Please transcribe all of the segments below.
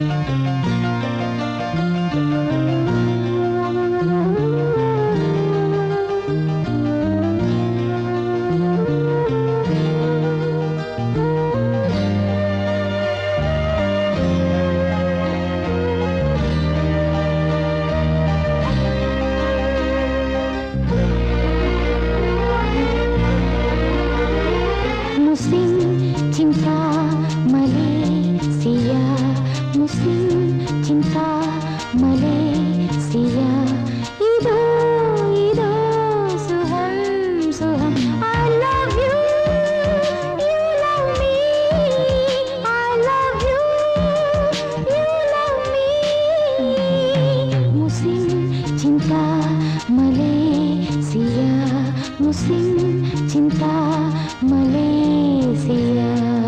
मुस्लिम चिंता मलेशिया मुस्लिम चिंता मलेशिया इदो इदो सुहम सुहम I love you you love me I love you you love me मुस्लिम चिंता मलेशिया मुस्लिम चिंता मलेशिया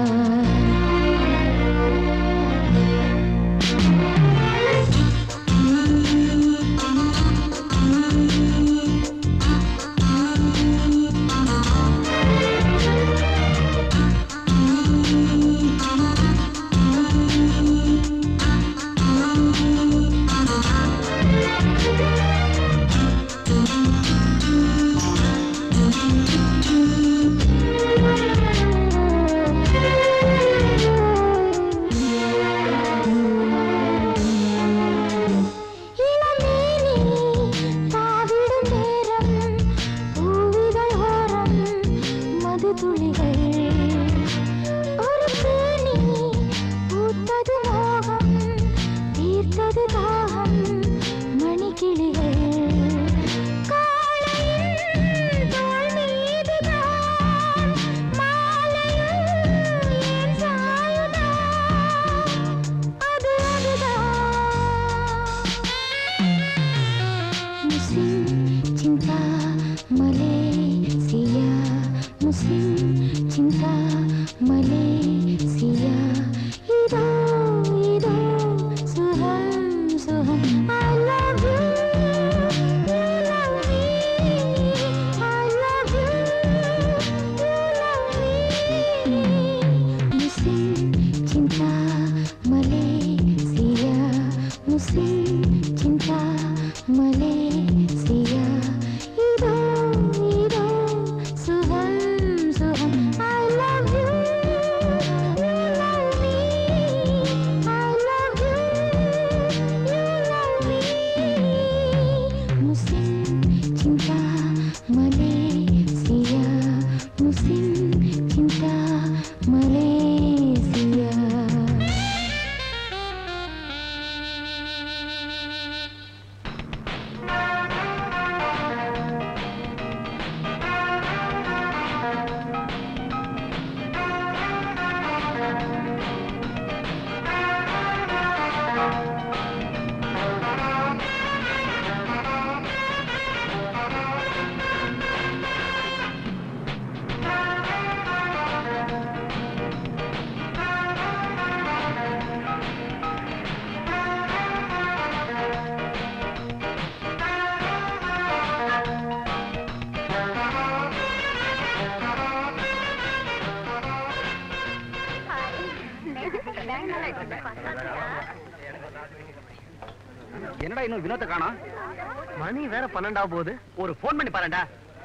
இளமேனி தாவிடும் நேரம் பூவிதழ் ஓரம் மது துளிகள் ஒரு தேனி பூத்தது மோகம் தீர்த்தது தாகம் மணிக்கிளிகள் காலையின் தோள் மீதுதான் மாலையில் ஏன் சாயுதா அது அதுதான் मुस्लिम चिंता मलेशिया मुस्लिम चिंता मलेशिया इदो इदो सुहम सुहम I love you you love me I love you you love me मुस्लिम चिंता मलेशिया मुस्लिम चिंता मलेशिया इदो इदो सुहम सुहम I love you you love me I love you you love me मुस्लिम चिंता मलेशिया मुस्लिम चिंता मलेशिया என்னடா இன்னும் வினோத்தை காணோம் மணி வேற பன்னெண்டா போகுது ஒரு ஃபோன் பண்ணி பாருடா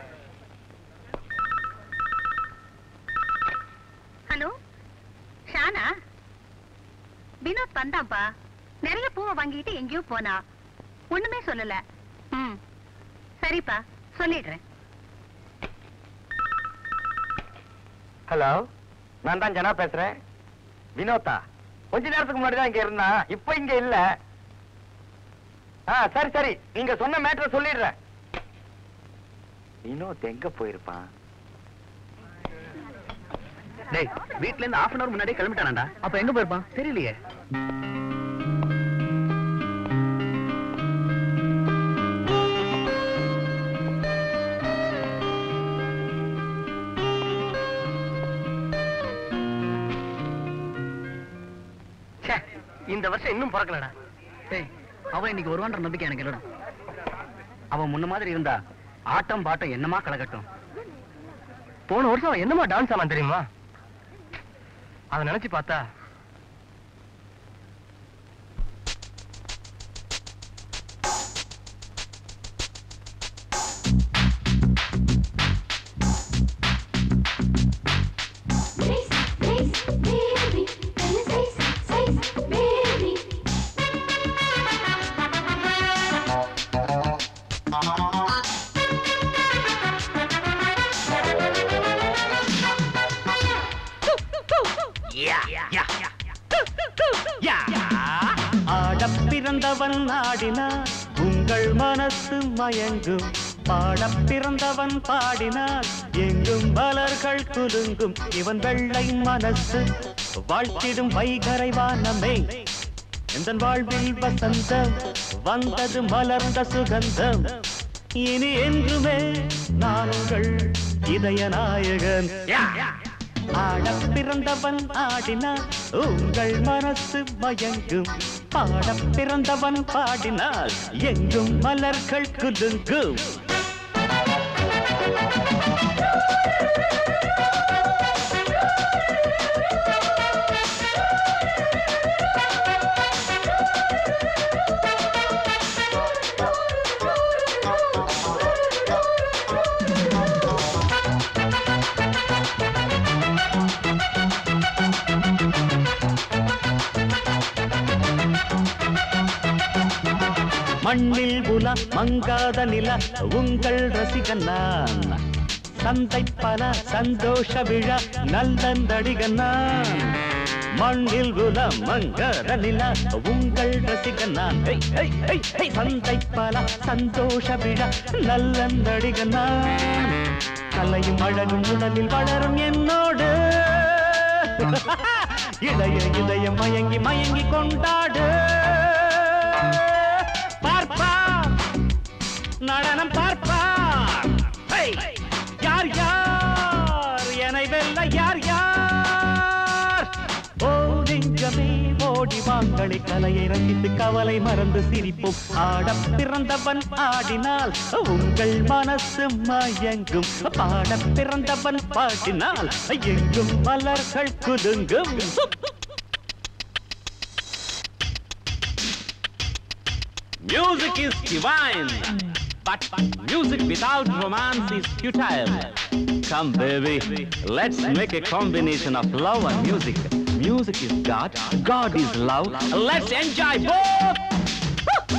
ஹலோ ஷானா வினோத் வந்தாப்பா நிறைய பூவை வாங்கிட்டு எங்கேயோ போனா ஒண்ணுமே சொல்லல ம் சரிப்பா சொல்லிடுறேன் ஹலோ நான் தான் ஜனா பேசுறேன் வினோத்தா கொஞ்ச நேரத்துக்கு முன்னாடி தான் இங்க இருந்தா இப்ப இங்க இல்ல ஆ சரி சரி நீங்க சொன்ன மேட்டர் சொல்லிடுறேன் வினோத் எங்க போயிருப்பான் டேய் வீட்ல இருந்து half அன் அவர் முன்னாடியே கிளம்பிட்டானடா அப்ப எங்க போயிருப்பான் தெரியலையே ச்சே, இந்த வருஷம் இன்னும் பிறக்கலடா டேய் அவன் இன்னைக்கு வருவான்ற நம்பிக்கை எனக்கு இல்லடா அவன் முன்ன மாதிரி இருந்தா ஆட்டம் பாட்டம் என்னமா கலகட்டும் போன வருஷம் அவன் என்னமா டான்ஸ் ஆனான் தெரியுமா அதை நினைச்சு பார்த்தா பிறந்தவன் ஆடினார் உங்கள் மனசு மயங்கும் பாடப் பிறந்தவன் பாடினார் எங்கும் மலர்கள் குலுங்கும் இவன் வெள்ளை மனசு வாழ்த்திடும் வைகரை வானமே எந்த வாழ்வில் வசந்தம் வந்தது மலர்ந்த சுகந்தம் இனி என்றுமே நாங்கள் இதய நாயகன் ஆடப் பிறந்தவன் ஆடினார் உங்கள் மனசு மயங்கும் பாடப் பிறந்தவன் பாடினார் எங்கும் மலர்கள் குலுங்கும் மண்ணில் உலா மங்காத நில உங்கள் ரசிகன் நான் சந்தை பல சந்தோஷ விழா நல்லந்தடிகன் நான் மண்ணில் உல மங்காத நில உங்கள் ரசிகன் நான் ஹை, ஹை, ஹை, ஹை. சந்தை பல சந்தோஷ விழா நல்லந்தடிகன் நான் கலையும் அழகும் உடலில் வளரும் என்னோடு இளைய இதயம் மயங்கி மயங்கி கொண்டாடு பார்ப்பா நடனம் பார்ப்பா ஹே! யார் யார் என்னை வெல்ல யார் யார் ஓ நெஞ்சமே ஓடி வாங்களி கலையை ரசித்து கவலை மறந்து சிரிப்போம் ஆடப் பிறந்தவன் ஆடினால் உங்கள் மனசு மயங்கும் பாடப் பிறந்தவன் பாடினால் எங்கும் மலர்கள் குலுங்கும் Music is divine, but music without romance is futile. Come, baby, let's make a combination of love and music. Music is God, God is love. Let's enjoy both.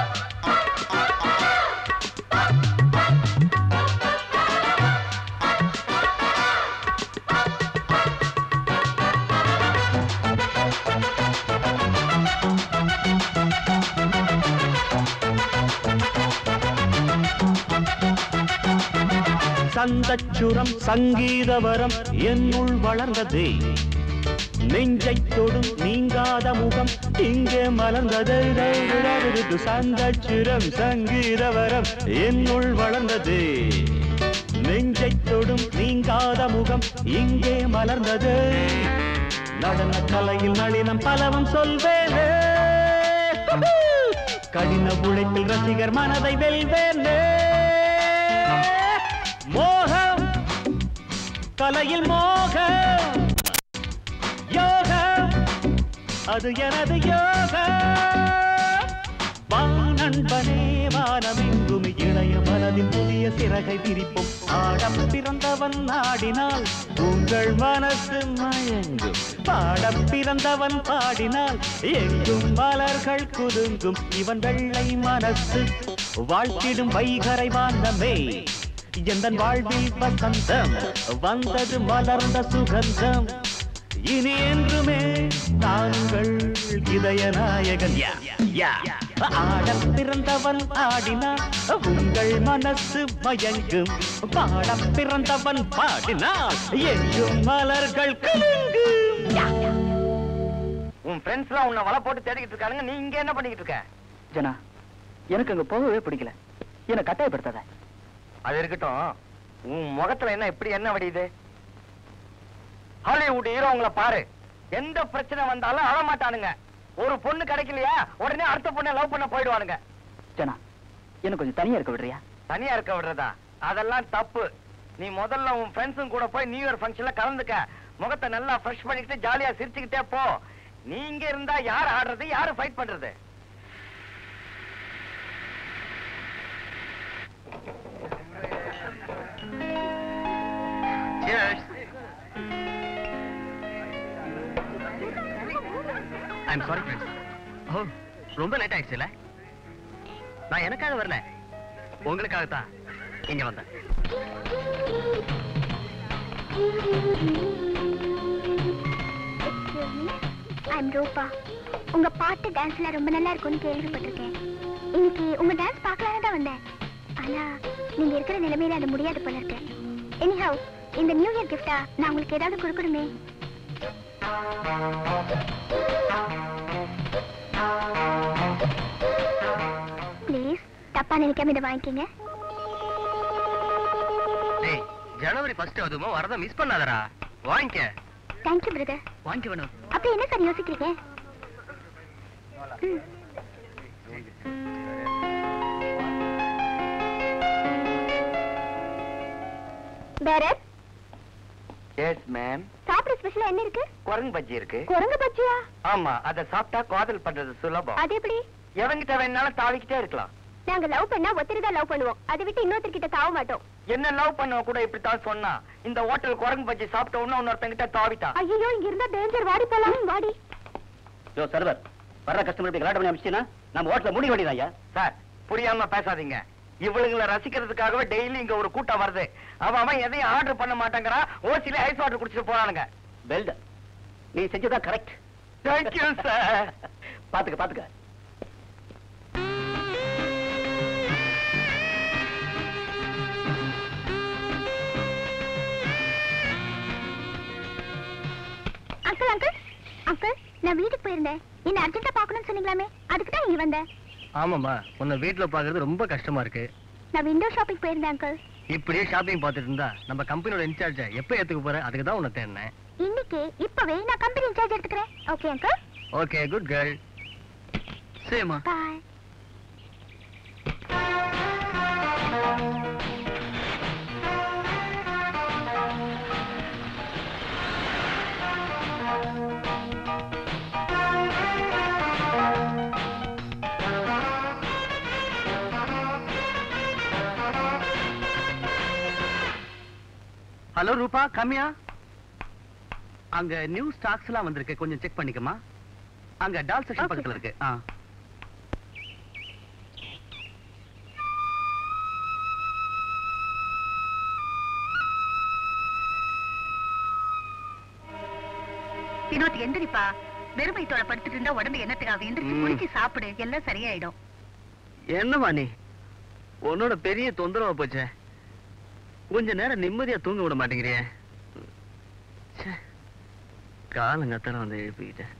சந்தச்சுரம் சங்கீதவரம் என்னுள் வளர்ந்ததே நெஞ்சைத் தொடும் நீங்காத முகம் இங்கே மலர்ந்தது சந்தச்சுரம் சங்கீதவரம் என்னுள் வளர்ந்தது நெஞ்சைத் தொடும் நீங்காத முகம் இங்கே மலர்ந்தது நடன கலையில் நளினம் பலவும் சொல்வேனே கடின உழைப்பில் ரசிகர் மனதை வெல்வேனே மோகம் கலையில் மோகம் யோகம் அது எனது யோகம் வா நண்பனே வானமெங்கும் இளைய மனதின் புதிய சிறகை விரிப்போம் ஆடம் பிறந்தவன் ஆடினால் உங்கள் மனசு மயங்கும் பாடம் பிறந்தவன் பாடினால் எங்கும் மலர்கள் குலுங்கும் இவன் வெள்ளை மனசு வாழ்த்திடும் வைகரை வானமே எந்த வாழ்வில் வசந்தம் வந்தது மலர்ந்த சுகந்தம் இனி என்றுமே தாங்கள் இதய நாயகன் யா, யா. ஆடப் பிறந்தவன் ஆடினார் உங்கள் மனசு மயங்கும் பாடப் பிறந்தவன் பாடினார் எங்கும் மலர்கள் குலுங்கும் யா. உன் ஃப்ரெண்ட்ஸ் எல்லாம் உன்னை வலை போட்டு தேடிக்கிட்டு இருக்கானுங்க நீ இங்க என்ன பண்ணிக்கிட்டு இருக்க ஜனா எனக்கு அங்க போகவே பிடிக்கல என்னை கட்டாயப்படுத்தாத அது இருக்கட்டும் உன் முகத்துல என்ன இப்படி என்ன வடியுது ஹாலிவுட் ஹீரோங்களை பாரு எந்த பிரச்சனை வந்தாலும் அழ மாட்டானுங்க ஒரு பொண்ணு கிடைக்கலையா உடனே அடுத்த பொண்ணை லவ் பண்ண போயிடுவானுங்க ஜனா என்ன கொஞ்சம் தனியா இருக்க விடுறியா தனியா இருக்க விடுறதா அதெல்லாம் தப்பு நீ முதல்ல உன் ஃப்ரெண்ட்ஸும் கூட போய் நியூ இயர் ஃபங்க்ஷன்ல கலந்துக்க முகத்தை நல்லா ஃப்ரெஷ் பண்ணிக்கிட்டு ஜாலியா சிரிச்சுக்கிட்டே போ நீ இங்க இருந்தா யார் ஆடுறது யாரு ஃபைட் பண்றது Cheers. I'm sorry, friends. ஓ ரொம்ப லேட் ஆயிடுச்சுல நான் எனக்காக வரல உங்களுக்காக தான் இங்க வந்தேன் I'm Rupa. உங்க பாட்டு டான்ஸ்ல ரொம்ப நல்லா இருக்கும்னு கேள்விப்பட்டிருக்கேன் இன்னைக்கு உங்க டான்ஸ் பார்க்கலான்னு தான் வந்தேன் ஆனா நீங்க இருக்கிற நிலைமையில அது முடியாது போல இருக்கு எனிஹவ் இந்த நியூ இயர் கிஃப்டா நான் உங்களுக்கு ஏதாவது கொடுக்கணுமே ப்ளீஸ் தப்பா நினைக்காம இதை வாங்கிக்கங்க டேய் ஜனவரி ஃபர்ஸ்ட் அதுமா வரத மிஸ் பண்ணாதடா வாங்கிக்க தேங்க்யூ பிரதர் வாங்கிக்க வேணும் அப்படி என்ன சார் யோசிக்கிறீங்க ம். பரத் எஸ் மேம் சாப்பிட ஸ்பெஷலா என்ன இருக்கு குரங்கு பஜ்ஜி இருக்கு குரங்கு பச்சியா ஆமா அத சாப்பிட்டா காதல் பண்றது சுலபம் அது எப்படி எவங்கிட்ட வேணாலும் தாவிக்கிட்டே இருக்கலாம் நாங்க லவ் பண்ணா ஒருத்தர் தான் லவ் பண்ணுவோம் அதை விட்டு இன்னொருத்தர் கிட்ட தாவ மாட்டோம் என்ன லவ் பண்ண கூட இப்படித்தான் சொன்னா இந்த ஹோட்டல் குரங்கு பஜ்ஜி சாப்பிட்ட உடனே இன்னொருத்தங்கிட்ட தாவிட்டா ஐயோ இங்க இருந்தா டேஞ்சர் வாடி போலாம் வாடி யோ சர்வர் வர்ற கஸ்டமர் இப்படி கலாட்டம் பண்ணி அமிச்சினா நம்ம ஹோட்டல மூடி வேண்டியதான் ஐயா சார் புரியாம பேசாதீங்க இவளுங்களை ரசிக்கிறதுக்காகவே டெய்லி இங்க ஒரு கூட்டம் வருது அவன் அவன் எதையும் ஆர்டர் பண்ண மாட்டேங்கிறான் ஓசில ஐஸ் வாட்டர் குடிச்சிட்டு போறானுங்க வெல்டன் நீ செஞ்சதான் கரெக்ட் தேங்க்யூ சார் பாத்துக்க பாத்துக்க அங்கிள் அங்கிள் அங்கிள் நான் வீட்டுக்கு போயிருந்தேன் என்ன அர்ஜென்ட்டா பார்க்கணும்னு சொன்னீங்களாமே அதுக்கு தான் இங்க வந்தேன் ஆமாமா உன்னை வீட்டுல பாக்குறது ரொம்ப கஷ்டமா இருக்கு நான் விண்டோ ஷாப்பிங் போயிருந்தேன் அங்கிள் இப்படியே ஷாப்பிங் பார்த்துட்டு இருந்தா நம்ம கம்பெனியோட இன்சார்ஜ எப்ப ஏத்துக்க போற அதுக்கு தான் உன்னை தேடினேன் இன்னைக்கு இப்பவே நான் கம்பெனி இன்சார்ஜ் எடுத்துக்கிறேன் okay uncle okay good girl சரிம்மா பாய் ஹலோ ரூபா கம்மியா அங்க நியூ ஸ்டாக்ஸ் எல்லாம் வந்திருக்கு கொஞ்சம் செக் பண்ணிக்கமா அங்க டால் செக்ஷன் Okay. பக்கத்துல இருக்கு ஆ வினோத் எந்திரிப்பா வெறும் வயித்தோட படுத்துட்டு இருந்தா உடம்பு என்னத்துக்காக எந்திரிச்சு ம். குளிச்சு சாப்பிடு எல்லாம் சரியாயிடும் என்னம்மா நீ உன்னோட பெரிய தொந்தரவா போச்சே கொஞ்ச நேரம் நிம்மதியா தூங்க விட மாட்டேங்கிறியே ச்சே. காலங்கத்தால வந்து எழுப்பிக்கிட்டேன்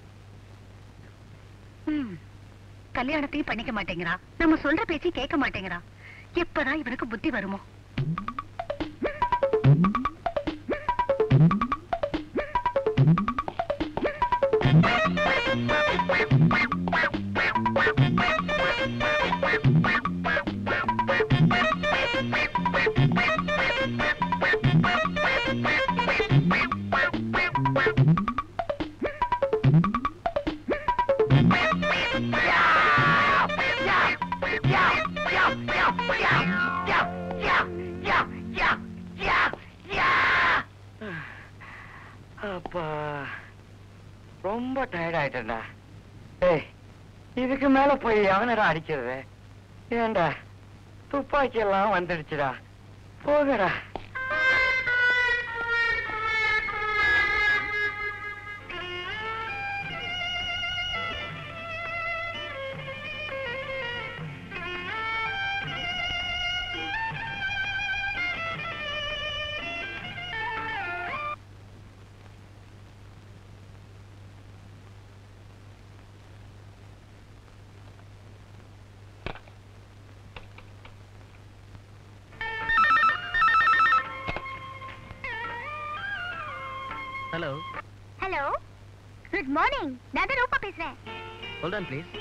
ம். கல்யாணத்தையும் பண்ணிக்க மாட்டேங்கிறான் நம்ம சொல்ற பேச்சு கேட்க மாட்டேங்கிறான் எப்பதான் இவனுக்கு புத்தி வருமோ அப்பா ரொம்ப டயர்ட் ஆயிட்டேன்டா ஏய் இதுக்கு மேல போய் எவனடா அடிக்கிறது ஏன்டா துப்பாக்கி எல்லாம் வந்துடுச்சுடா போகடா ஹலோ ஹலோ குட் மார்னிங் நான் தான் ரூபா பேசுறேன் ஹோல்ட் ஆன் ப்ளீஸ்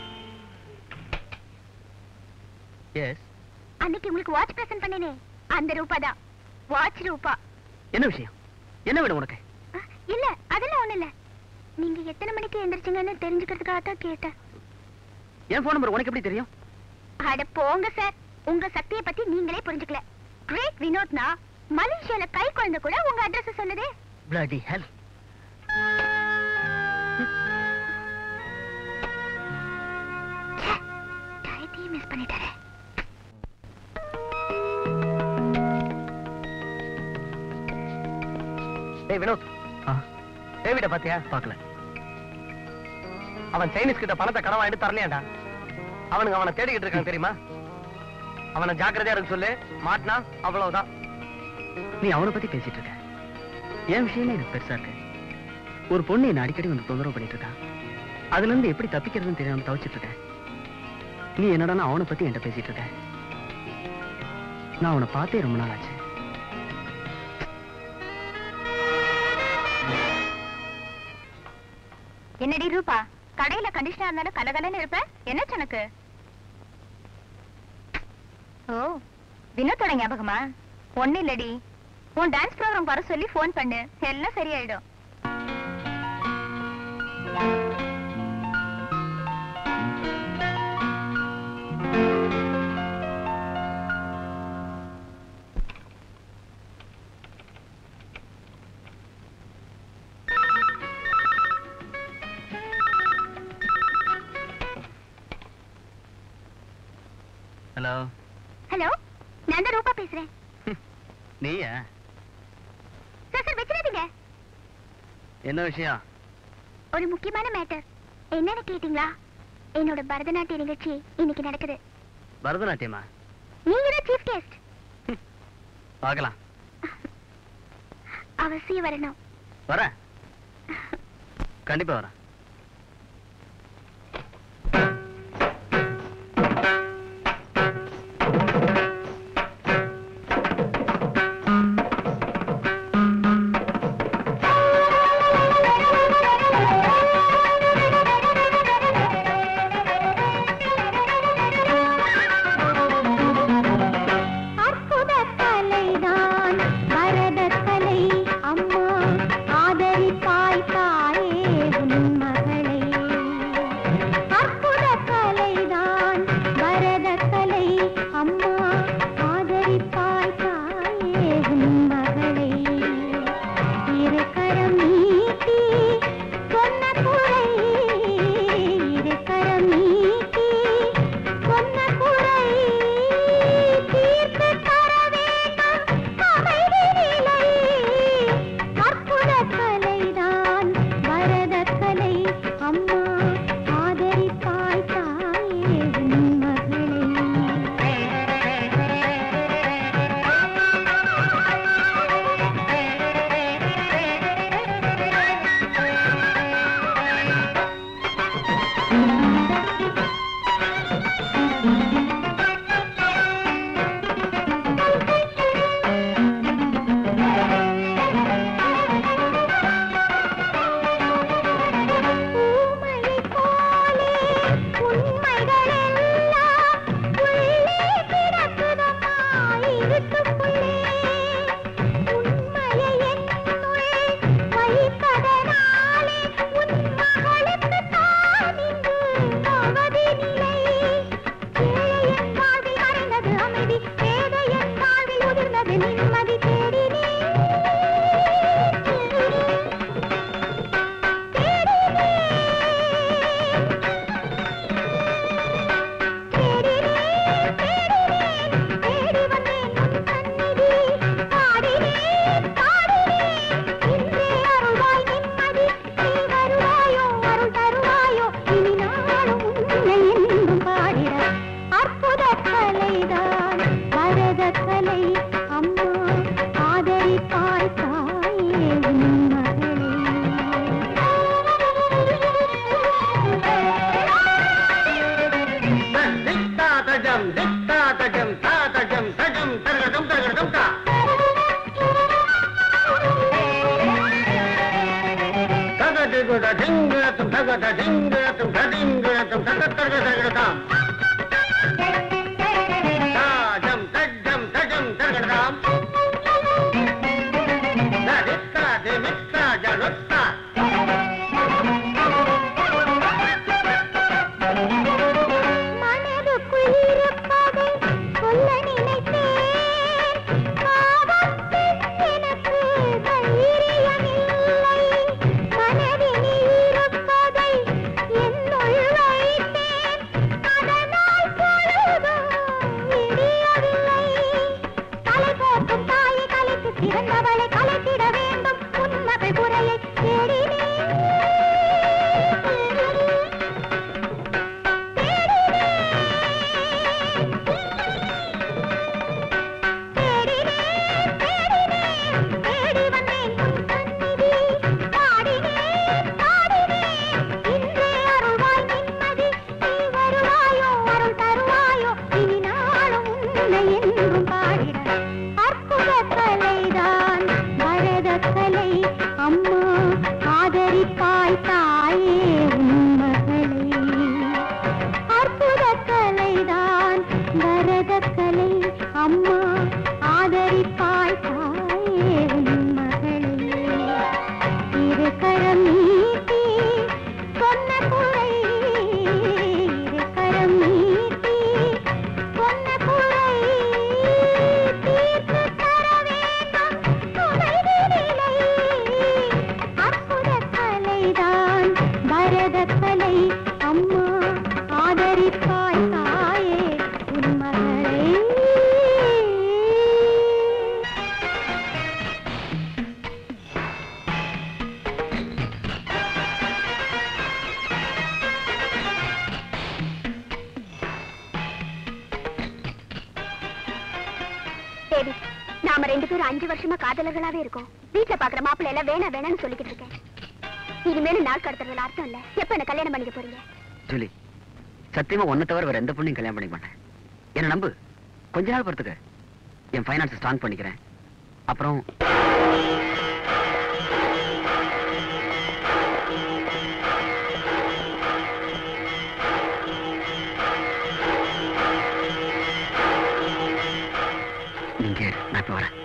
எஸ் அன்னைக்கு உங்களுக்கு வாட்ச் பிரசன்ட் பண்ணேனே அந்த ரூபா தான் வாட்ச் ரூபா என்ன விஷயம் என்ன வேணும் உனக்கு அஹ், இல்ல அதெல்லாம் ஒண்ணு இல்ல நீங்க எத்தனை மணிக்கு எந்திரிச்சீங்கன்னு தெரிஞ்சுக்கிறதுக்காக தான் கேட்டேன் என் ஃபோன் நம்பர் உனக்கு எப்படி தெரியும் அட போங்க சார் உங்க சக்தியை பத்தி நீங்களே புரிஞ்சுக்கல கிரேட் வினோத்னா மலேசியால கை குழந்தை கூட உங்க அட்ரஸ் சொன்னதே பிளடி ஹெல் டயத்தையும் மிஸ் பண்ணிட்டாரு டேய் வினோத் டேவிட பாத்தியா பார்க்கல அவன் சைனீஸ் கிட்ட பணத்தை கடன் வாங்கிட்டு தரலையாண்டா அவனுக்கு அவனை தேடிக்கிட்டு இருக்கான் தெரியுமா அவனை ஜாக்கிரதையா இருக்கு சொல்லு மாட்டினா அவ்வளவுதான் நீ அவனை பத்தி பேசிட்டு இருக்க என் விஷயமே எனக்கு பெருசா இருக்கு ஒரு பொண்ணு என்ன அடிக்கடி வந்து தொந்தரவு பண்ணிட்டு இருக்கான் அதுல இருந்து எப்படி தப்பிக்கிறதுன்னு தெரியாம தவிச்சிட்டு இருக்கேன் நீ என்னடா அவனை பத்தி என்கிட்ட பேசிட்டு இருக்க நான் அவனை பார்த்தே ரொம்ப நாள் ஆச்சு என்னடி ரூபா கடையில கண்டிஷனா இருந்தாலும் கலகலன்னு இருப்ப என்ன உனக்கு ஓ வினோத்தோட ஞாபகமா ஒண்ணு இல்லடி உன் டான்ஸ் ப்ரோக்ராம் வர சொல்லி ஃபோன் பண்ணு எல்லாம் சரியாயிடும் ஹலோ ஹலோ நான் தான் ரூபா பேசுறேன் நீயா சார் சார் வச்சிடாதீங்க என்ன விஷயம் ஒரு முக்கியமான மேட்டர் என்னன்னு கேட்டீங்களா என்னோட பரதநாட்டிய நிகழ்ச்சி இன்னைக்கு நடக்குது பரதநாட்டியமா நீங்க தான் சீஃப் கெஸ்ட் பார்க்கலாம் அவசியம் வரணும் வரேன் கண்டிப்பா வரேன் அற்புத கலைதான் பரத கலை அம்மா ஆதரிப்பாய் தாயே உன் மகளை அற்புத கலைதான் பரத கலை அம்மா ஆதரிப்பாய் தாயே உன் மகளை இரு கரம் நீட்டி சொன்ன குறை இரு கரம் நீட்டி சொன்ன குறை தீர்த்து தர வேண்டும் அமைதி நிலை அற்புத கலைதான் பரத கலை அம்மா ஆதரிப்பாய் தாயே உன் பூமழைப் போலே உண்மைகள் எல்லாம் உள்ளே கிடக்குதம்மா இருட்டுக்குள்ளே. உண்மையை என்னுள் வைப்பதனாலே உன் மகளுக்குத் தான் இங்கு அவதி நிலை. ஏழையின் வாழ்வில் மறைந்தது அமைதி, பேதையின் வாழ்வில் உதிர்ந்தது நிம்மதி தேடினேன் கலை அம்மா ஆதரிப்பாய் தாயே உன் தித்தாதஜம் தித்தாதஜம் தாதஜம் தஜம் தரகடம் தரகடம் தா தகதிகுட திங்கரத்தும் தகத திங்கரத்தும் ததிங்கரத்தும் தகத்தரக தரகடதாம் தாஜம் தஜம் தஜம் தரகடதாம் தித்தா திமித்தா ஜனுத்தா மனதுக்குள் இருப்பதை சொல்ல நினைத்தேன் பாவத்தில் எனக்கு தைரியமில்லை மனதில் இருப்பதை என்னுள் வைத்தேன் அதை டேவிட் நாம ரெண்டு பேரும் அஞ்சு வருஷமா காதலர்களாவே இருக்கோம் வீட்ல பாக்குற மாப்பிள்ளை எல்லாம் வேணா வேணாம்னு சொல்லிக்கிட்டு இருக்கேன் இனிமேலும் நாள் கடத்துறதுல அர்த்தம் இல்ல எப்ப என்ன கல்யாணம் பண்ணிக்க போறீங்க ஜூலி சத்தியமா ஒன்ன தவிர வேற எந்த பொண்ணையும் கல்யாணம் பண்ணிக்க மாட்டேன் என்ன நம்பு கொஞ்ச நாள் பொறுத்துக்க என் ஃபைனான்ஸ் ஸ்ட்ராங் பண்ணிக்கிறேன் அப்புறம் நீங்க இரு, நான் இப்ப வரேன்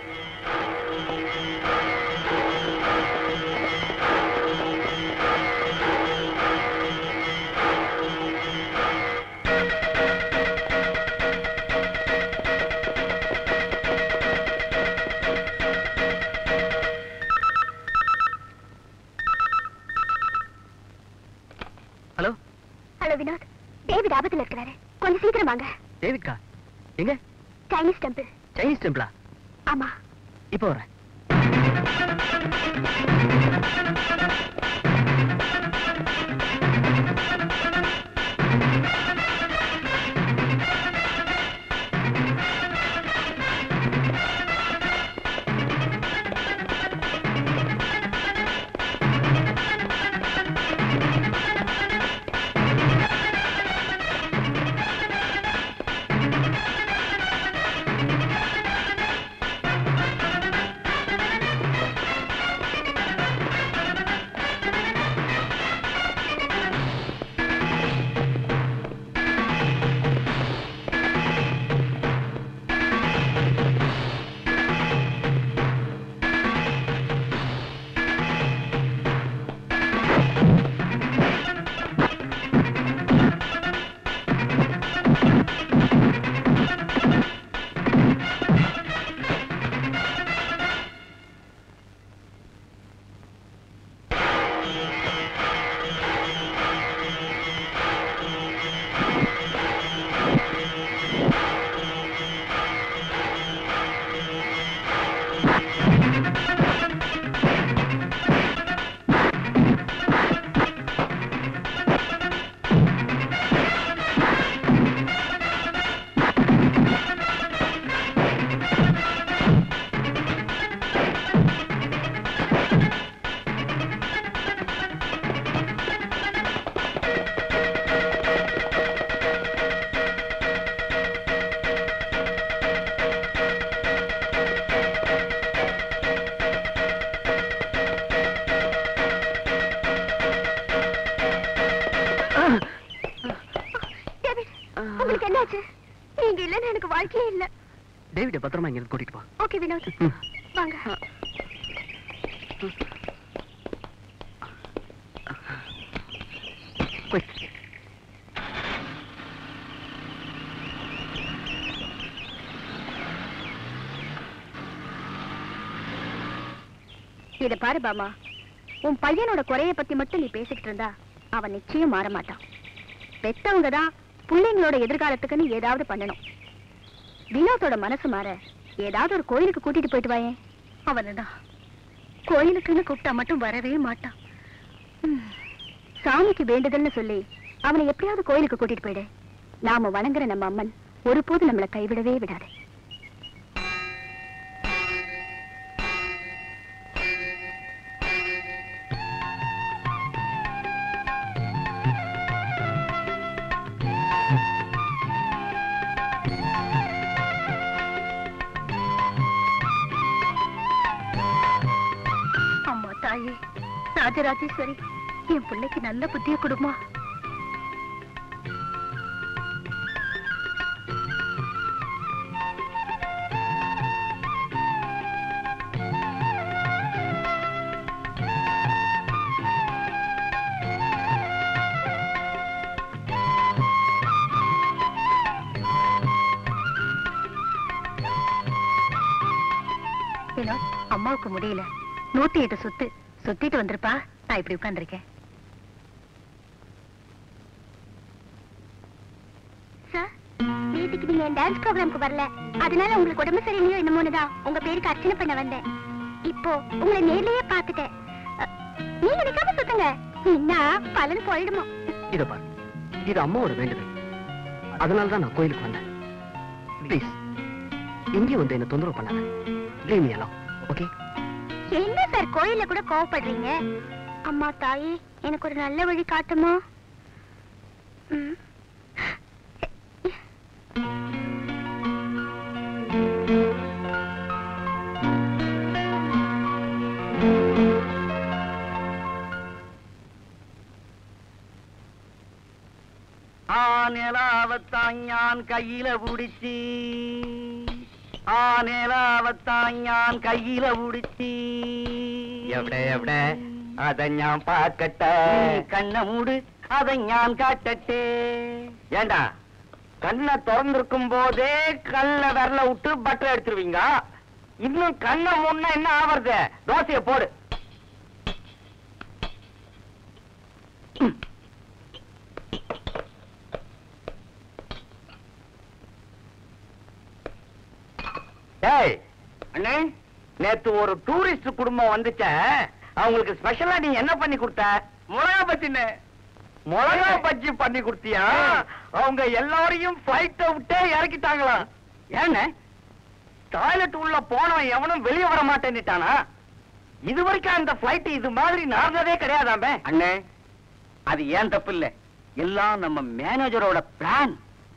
ஹலோ ஹலோ வினோத் டேவிட் ஆபத்துல இருக்கிறாரு கொஞ்சம் சீக்கிரம் வாங்க டேவிட்கா எங்க சைனீஸ் டெம்பிள் சைனீஸ் டெம்பிளா ஆமா இப்போ வரேன் டேவிட் உங்களுக்கு என்னாச்சு நீங்க இல்லைன்னு எனக்கு வாழ்க்கையே இல்ல டேவிட பத்திரமா இங்க இருந்து கூட்டிட்டு போ ஓகே வினோத் ம். வாங்க போய் இத பாரு பாமா உன் பையனோட குறைய பத்தி மட்டும் நீ பேசிக்கிட்டு இருந்தா அவன் நிச்சயம் மாற மாட்டான் பெத்தவங்க தான் பிள்ளைங்களோட எதிர்காலத்துக்குன்னு ஏதாவது பண்ணணும் வினோத்தோட மனசு மாற ஏதாவது ஒரு கோயிலுக்கு கூட்டிட்டு போயிட்டு வாயேன் அவனதான் கோயிலுக்குன்னு கூப்பிட்டா மட்டும் வரவே மாட்டான் ம். சாமிக்கு வேண்டுதல்னு சொல்லி அவனை எப்படியாவது கோயிலுக்கு கூட்டிட்டு போயிடு நாம வணங்குற நம்ம அம்மன் ஒருபோது நம்மளை கைவிடவே விடாது அம்மா தாயே ராஜராஜேஸ்வரி என் பிள்ளைக்கு நல்ல புத்திய கொடுமா வினோத் அம்மாவுக்கு முடியல நூத்தி எட்டு சுத்து சுத்திட்டு வந்திருப்பா நான் இப்படி உட்கார்ந்திருக்கேன் சார் நேற்றுக்கு நீங்க என் டான்ஸ் ப்ரோக்ராம்க்கு வரல அதனால உங்களுக்கு உடம்பு சரியில்லையோ என்னமோன்னு தான் உங்க பேருக்கு அர்ச்சனை பண்ண வந்தேன் இப்போ உங்களை நேர்லயே பார்த்துட்டேன் அ, நீங்க நிக்காம சுத்துங்க என்ன பலன் போயிடுமோ இத பாரு இது அம்மாவோட வேண்டுதல் அதனால தான் நான் கோயிலுக்கு வந்தேன் ப்ளீஸ் எங்கேயும் வந்து என்ன தொந்தரவு பண்ணாத லீவ் மீ அலோன் ஓகே என்ன சார் கோயில்ல கூட கோவப்படுறீங்க அம்மா தாயே எனக்கு ஒரு நல்ல வழி காட்டுமா ம். ஆனேலாவத்தான் ஞான் கையில புடிச்சி ஆனேலாவத்தான் ஞான் கையில புடிச்சி எവിടെ எവിടെ அத ஞான் பார்க்கட்ட கண்ண மூடு அதை ஞான் காட்டட்டே ஏண்டா கண்ணை திறந்திருக்கும் போதே கல்ல விரல விட்டு பட்டர் எடுத்துருவீங்க இன்னும் கண்ணை மூடனா என்ன ஆவறது தோசைய போடு ஏய் அண்ணே நேத்து ஒரு டூரிஸ்ட் குடும்பம் வந்துச்ச அவங்களுக்கு ஸ்பெஷலா நீ என்ன பண்ணி கொடுத்த மிளகா பஜ்ஜின்னு மிளகா பஜ்ஜி பண்ணி கொடுத்தியா அவங்க எல்லாரையும் ஃபிளைட்ட விட்டே இறக்கிட்டாங்களாம் ஏன்னு டாய்லெட் உள்ள போனவன் எவனும் வெளியே வர மாட்டேன்னுட்டானா இது வரைக்கும் அந்த பிளைட் இது மாதிரி நடந்ததே கிடையாதாமே அண்ணே அது ஏன் தப்பு இல்ல எல்லாம் நம்ம மேனேஜரோட பிளான்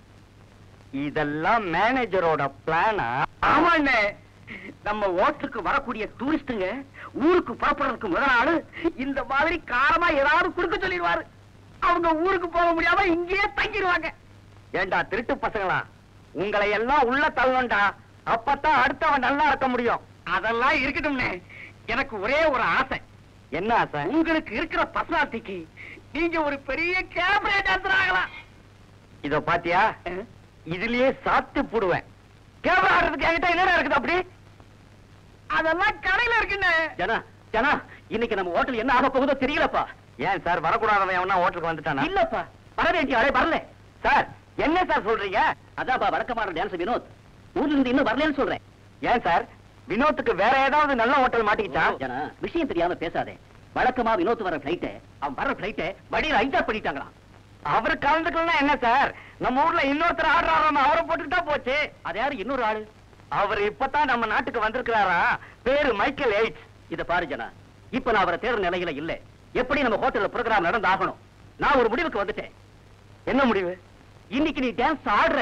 இதெல்லாம் மேனேஜரோட பிளானா ஆமாண்ணே நம்ம ஓட்டுக்கு வரக்கூடிய டூரிஸ்டுங்க ஊருக்கு புறப்படுறதுக்கு முத நாள் இந்த மாதிரி காரமா ஏதாவது கொடுக்க சொல்லிடுவாரு அவங்க ஊருக்கு போக முடியாம இங்கேயே தங்கிடுவாங்க ஏண்டா திருட்டு பசங்களா உங்களை எல்லாம் உள்ள தள்ளணும்டா அப்பதான் அடுத்தவன் நல்லா இருக்க முடியும் அதெல்லாம் இருக்கட்டும்னே எனக்கு ஒரே ஒரு ஆசை என்ன ஆசை உங்களுக்கு இருக்கிற பர்சனாலிட்டிக்கு நீங்க ஒரு பெரிய கேமரா டான்சர் ஆகலாம் இதோ பாத்தியா இதுலயே சாத்து போடுவேன் கேமரா ஆடுறதுக்கு என்கிட்ட என்னடா இருக்குது அப்படி அதெல்லாம் கடையில இருக்குன்னு ஜனா ஜனா இன்னைக்கு நம்ம ஹோட்டல் என்ன ஆக போகுதோ தெரியலப்பா ஏன் சார் வரக்கூடாதவன் எவனா ஹோட்டலுக்கு வந்துட்டானா இல்லப்பா வர வேண்டிய ஆளே வரல சார் என்ன சார் சொல்றீங்க அதான்ப்பா வழக்கமான டான்ஸ் வினோத் ஊர்ல இருந்து இன்னும் வரலன்னு சொல்றேன் ஏன் சார் வினோத்துக்கு வேற ஏதாவது நல்ல ஹோட்டல் மாட்டிக்கிச்சா ஜனா விஷயம் தெரியாம பேசாதே வழக்கமா வினோத் வர பிளைட்ட அவன் வர பிளைட்ட வடியில ஹைஜாக் பண்ணிட்டாங்களாம் அவர் கலந்துக்கலாம் என்ன சார் நம்ம ஊர்ல இன்னொருத்தர் ஆடுறாராம் அவரை போட்டுட்டா போச்சு அது யாரு இன்னொரு ஆளு அவர் இப்பதான் நம்ம நாட்டுக்கு வந்திருக்கிறாரா பேரு மைக்கேல் எய்ட்ஸ் இத பாரு ஜனா இப்ப நான் அவரை தேடுற நிலையில இல்ல எப்படி நம்ம ஹோட்டல்ல ப்ரோகிராம் நடந்து ஆகணும் நான் ஒரு முடிவுக்கு வந்துட்டேன் என்ன முடிவு இன்னைக்கு நீ டான்ஸ் ஆடுற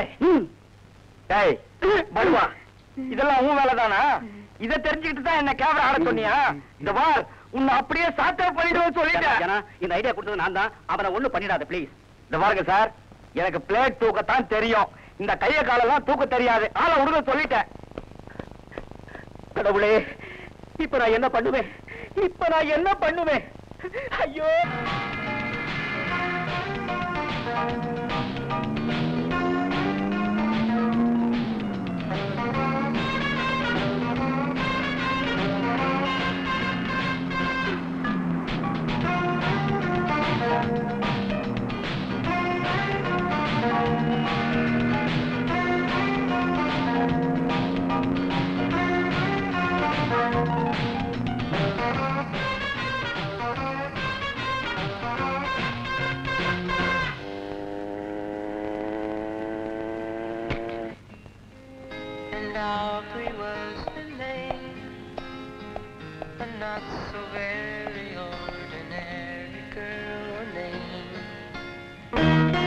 டேய் படுவா இதெல்லாம் உன் வேலைதானா இத தெரிஞ்சுக்கிட்டு தான் என்ன கேமரா ஆட சொன்னியா இந்த பார் உன்னை அப்படியே சாத்தா பண்ணிடுவோம் சொல்லிட்டேன் இந்த ஐடியா கொடுத்தது நான் தான் அவனை ஒண்ணு பண்ணிடாத ப்ளீஸ் இந்த பாருங்க சார் எனக்கு பிளேட் தூக்கத்தான் தெரியும் இந்த கைய காலெல்லாம் தூக்க தெரியாது ஆளை விடுங்க சொல்லிட்டேன் கடவுளே இப்ப நான் என்ன பண்ணுவேன் இப்ப நான் என்ன பண்ணுவேன் ஐயோ And Aubrey was the name, a not so very ordinary girl or name.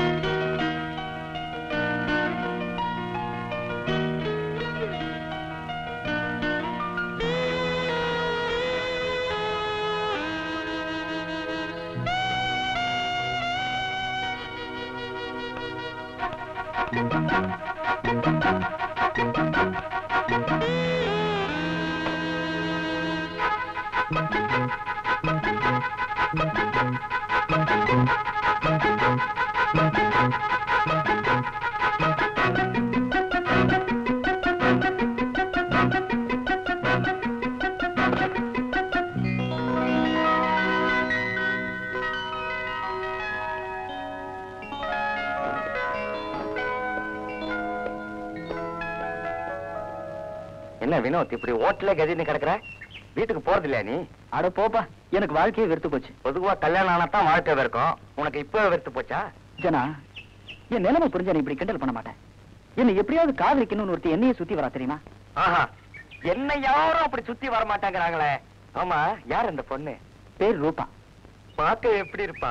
என்ன வினோத் இப்படி ஓட்டல கதின்னு கிடக்குற வீட்டுக்கு போறது இல்லையா நீ அட போப்பா எனக்கு வாழ்க்கையே வெறுத்து போச்சு பொதுவா கல்யாணம் ஆனா தான் வாழ்க்கை வெறுக்கும் உனக்கு இப்போ வெறுத்து போச்சா ஜனா என் நிலைமை புரிஞ்ச நீ இப்படி கிண்டல் பண்ண மாட்டேன் என்ன எப்படியாவது காதலிக்கணும்னு ஒருத்தி என்னையே சுத்தி வரா தெரியுமா ஆஹா என்ன யாரும் அப்படி சுத்தி வர மாட்டாங்கறாங்களே ஆமா யார் அந்த பொண்ணு பேர் ரூபா பார்க்க எப்படி இருப்பா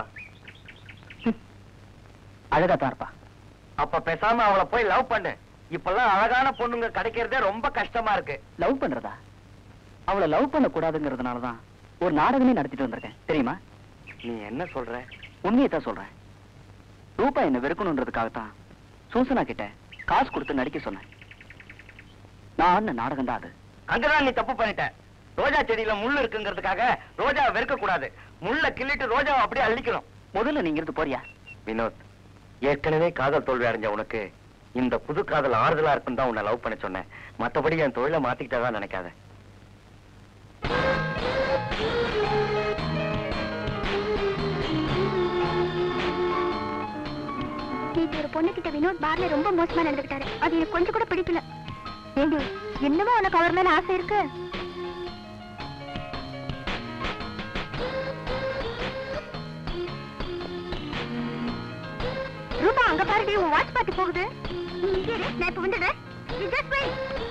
அழகா தான் இருப்பா அப்ப பேசாம அவளை போய் லவ் பண்ணு இப்பெல்லாம் அழகான பொண்ணுங்க கிடைக்கிறதே ரொம்ப கஷ்டமா இருக்கு லவ் பண்றதா அவளை லவ் பண்ண கூடாதுங்கிறதுனால தான் ஒரு நாடகமே நடத்திட்டு வந்திருக்கேன் தெரியுமா நீ என்ன சொல்ற உண்மையை தான் சொல்றேன் ரூபா என்ன வெறுக்கணுன்றதுக்காகத்தான் சூசனா கிட்ட காசு கொடுத்து நடிக்க சொன்னேன் நான் ஆடின நாடகம் தான் அது அங்கதான் நீ தப்பு பண்ணிட்ட ரோஜா செடியில முள்ளு இருக்குங்கிறதுக்காக ரோஜா வெறுக்க கூடாது முள்ள கிள்ளிட்டு ரோஜாவை அப்படியே அள்ளிக்கணும் முதல்ல நீங்க இருந்து போறியா வினோத் ஏற்கனவே காதல் தோல்வி அடைஞ்ச உனக்கு இந்த புது காதல் ஆறுதலா இருக்குன்னு தான் உன்னை லவ் பண்ண சொன்னேன் மத்தபடி என் தொழிலை மாத்திக்கிட்டதா நினைக்காத நேற்று ஒரு பொண்ணுகிட்ட வினோத் பார்ல ரொம்ப மோசமா நடந்துக்கிட்டாரு அது எனக்கு கொஞ்சம் கூட பிடிக்கல ஏண்டி இன்னமும் உனக்கு அவர் மேல ஆசை இருக்கு ரூபா அங்க பாருடி உன் வாட்ச் பார்ட்டி போகுது நீ இங்கே இரு, நான் இப்ப வந்துடுறேன் You just wait.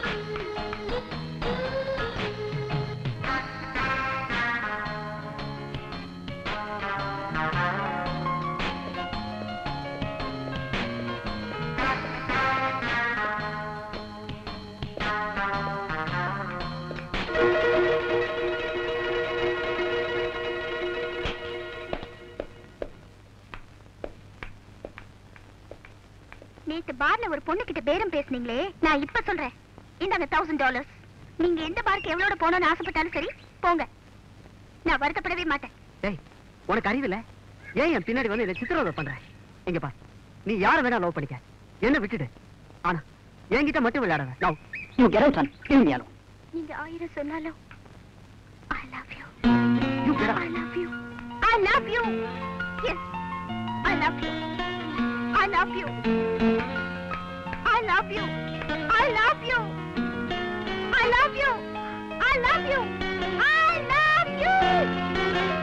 நேத்து பார்ல ஒரு பொண்ணு கிட்ட பேரம் பேசுனீங்களே நான் இப்ப சொல்றேன் இந்தாங்க தௌசண்ட் டாலர்ஸ் நீங்க எந்த பார்க்கு எவ்வளவு போகணும்னு ஆசைப்பட்டாலும் சரி போங்க நான் வருத்தப்படவே மாட்டேன் டேய் உனக்கு அறிவில்ல ஏன் என் பின்னாடி வந்து இதை சித்திரவதை பண்ற இங்க பா நீ யார வேணா லவ் பண்ணிக்க என்ன விட்டுடு ஆனா என்கிட்ட மட்டும் விளையாடாத love you get out son leave me alone நீங்க ஆயிரம் சொன்னாலும் I love you you get I love you. I love you. Yes, I love you. I love you. I love you. I love you. I love you. I love you. I love you.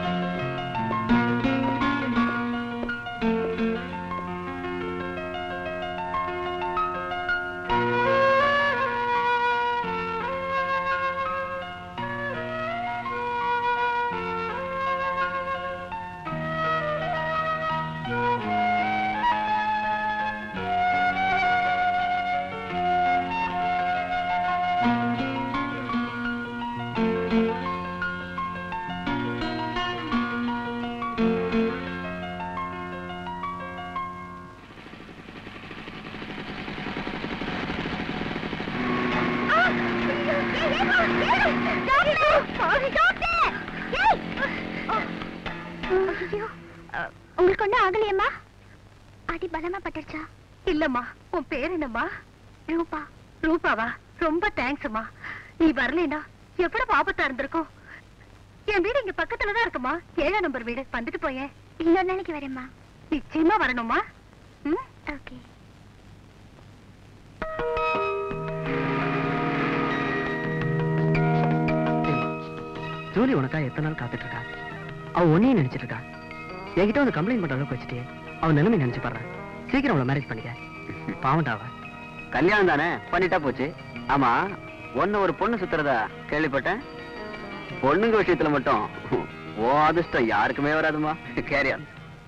உங்களுக்கு ஒண்ணும் ஆகலையம்மா அடி பலமா பட்டுருச்சா இல்லம்மா உன் பேர் என்னம்மா ரூபா ரூபாவா ரொம்ப தேங்க்ஸ் அம்மா நீ வரலைனா எவ்வளவு ஆபத்தா இருந்திருக்கும் என் வீடு இங்க பக்கத்துல தான் இருக்குமா ஏழாம் நம்பர் வீடு வந்துட்டு போயேன் இன்னொரு நாளைக்கு வரேம்மா நிச்சயமா வரணுமா ம் ஓகே ஜூலி உனக்கா எத்தனை நாள் காத்துட்டு இருக்கா அவ உன்னையும் நினைச்சிட்டு இருக்கா என்கிட்ட வந்து கம்ப்ளைண்ட் பண்ற அளவுக்கு வச்சுட்டே அவன் நிலைமை நினைச்சு பாடுறேன் சீக்கிரம் அவளை மேரேஜ் பண்ணிக்க பாவண்டாவ கல்யாணம் தானே பண்ணிட்டா போச்சு ஆமா ஒன்னு ஒரு பொண்ணு சுத்துறதா கேள்விப்பட்டேன் பொண்ணுங்க விஷயத்துல மட்டும் ஓ அதிர்ஷ்டம் யாருக்குமே வராதுமா கேரியான்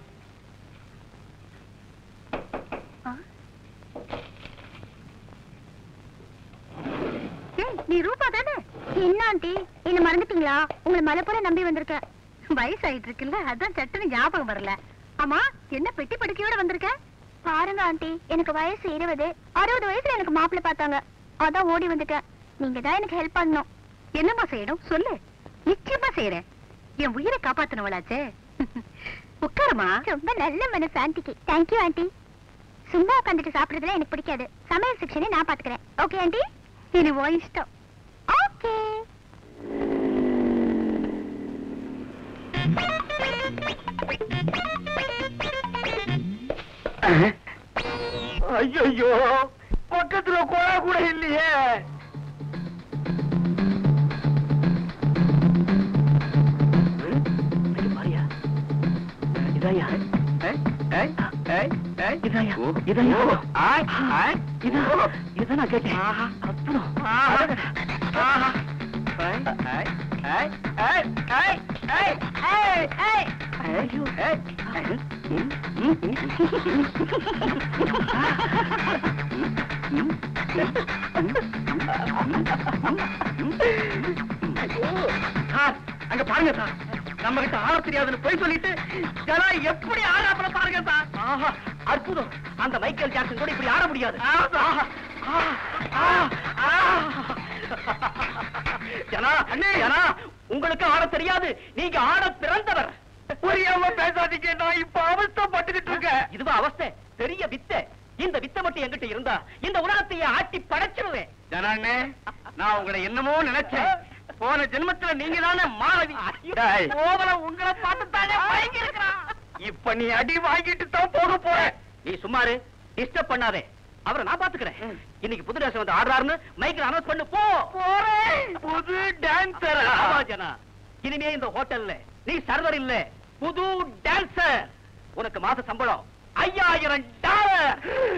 ஏய் நீ ரூபா தானே என்ன ஆண்டி என்ன மறந்துட்டீங்களா உங்களை மலை போல நம்பி வந்திருக்கேன் வயசாயிட்டு இருக்குல்ல அதான் சட்டுன்னு ஞாபகம் வரல ஆமா என்ன பெட்டி படுக்கையோட வந்திருக்க பாருங்க ஆண்டி எனக்கு வயசு இருபது அறுபது வயசுல எனக்கு மாப்பிள்ளை பார்த்தாங்க அதான் ஓடி வந்துட்டேன் நீங்க தான் எனக்கு ஹெல்ப் பண்ணணும் என்னம்மா செய்யணும் சொல்லு நிச்சயமா செய்யறேன் என் உயிரை காப்பாத்தினவளாச்சே உட்காரமா ரொம்ப நல்ல மனசு ஆண்டிக்கு தேங்க்யூ ஆண்டி சும்மா உட்காந்துட்டு சாப்பிடுறதுல எனக்கு பிடிக்காது சமையல் செக்ஷனை நான் பாத்துக்கிறேன் ஓகே ஆண்டி இனி ஓ இஷ்டம் ஓகே ஐயோ பக்கத்துல குழா கூட இல்லையே இதாயா இதாயா இதாயா இதான் நான் கேட்டேன் அற்புதம் சார் அங்க பாருங்க சார் நம்ம கிட்ட ஆட தெரியாதுன்னு போய் சொல்லிட்டு ஜனா எப்படி ஆடாப்புல பாருங்க சார் ஆஹா அற்புதம் அந்த மைக்கேல் ஜாக்சன் கூட இப்படி ஆட முடியாது ஆஹா, ஆஹா, ஆஹா, ஆஹா. ஜனா அண்ணே ஜனா உங்களுக்கு ஆட தெரியாது நீங்க ஆட பிறந்தவர் புரியாம பேசாதீங்க நான் இப்ப அவஸ்தைப்பட்டுக்கிட்டு இருக்கேன் இதுவா அவஸ்தை பெரிய வித்தை இந்த வித்தை மட்டும் என்கிட்ட இருந்தா இந்த உலகத்தையே ஆட்டி படைச்சிருவேன் ஜனாண்ணே நான் உங்களை என்னமோ நினைச்சேன் போன ஜென்மத்துல நீங்க தானே மாணவி போகல உங்களை பார்த்து தானே வாங்கி இப்ப நீ அடி வாங்கிட்டு தான் போக போற நீ சும்மாரு டிஸ்டர்ப் பண்ணாதே அவரை நான் பாத்துக்கிறேன் இன்னைக்கு புது டான்ஸ் வந்து ஆடுறாருன்னு மைக்ல அனௌன்ஸ் பண்ணு போ போறேன் புது டான்சர் ஆமா ஜனா இனிமே இந்த ஹோட்டல்ல நீ சர்வர் இல்ல புது டான்சர் உனக்கு மாச சம்பளம் ஐயாயிரம் டாலர்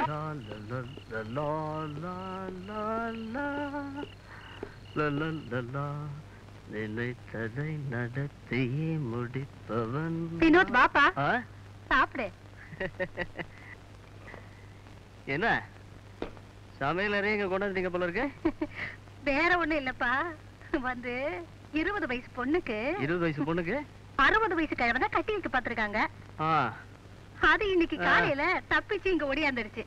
நினைத்ததை நடத்தியே முடிப்பவன் வினோத் வாப்பா ஆ? சாப்பிடு என்ன சமையல் அறைய இங்க கொண்டு வந்துட்டீங்க போல இருக்கு வேற ஒண்ணும் இல்லப்பா வந்து இருபது வயசு பொண்ணுக்கு இருபது வயசு பொண்ணுக்கு அறுபது வயசு கிழவனை கட்டி வைக்க பாத்துருக்காங்க ஆ அது இன்னைக்கு ஆ. காலையில தப்பிச்சு இங்க ஓடியாந்துருச்சு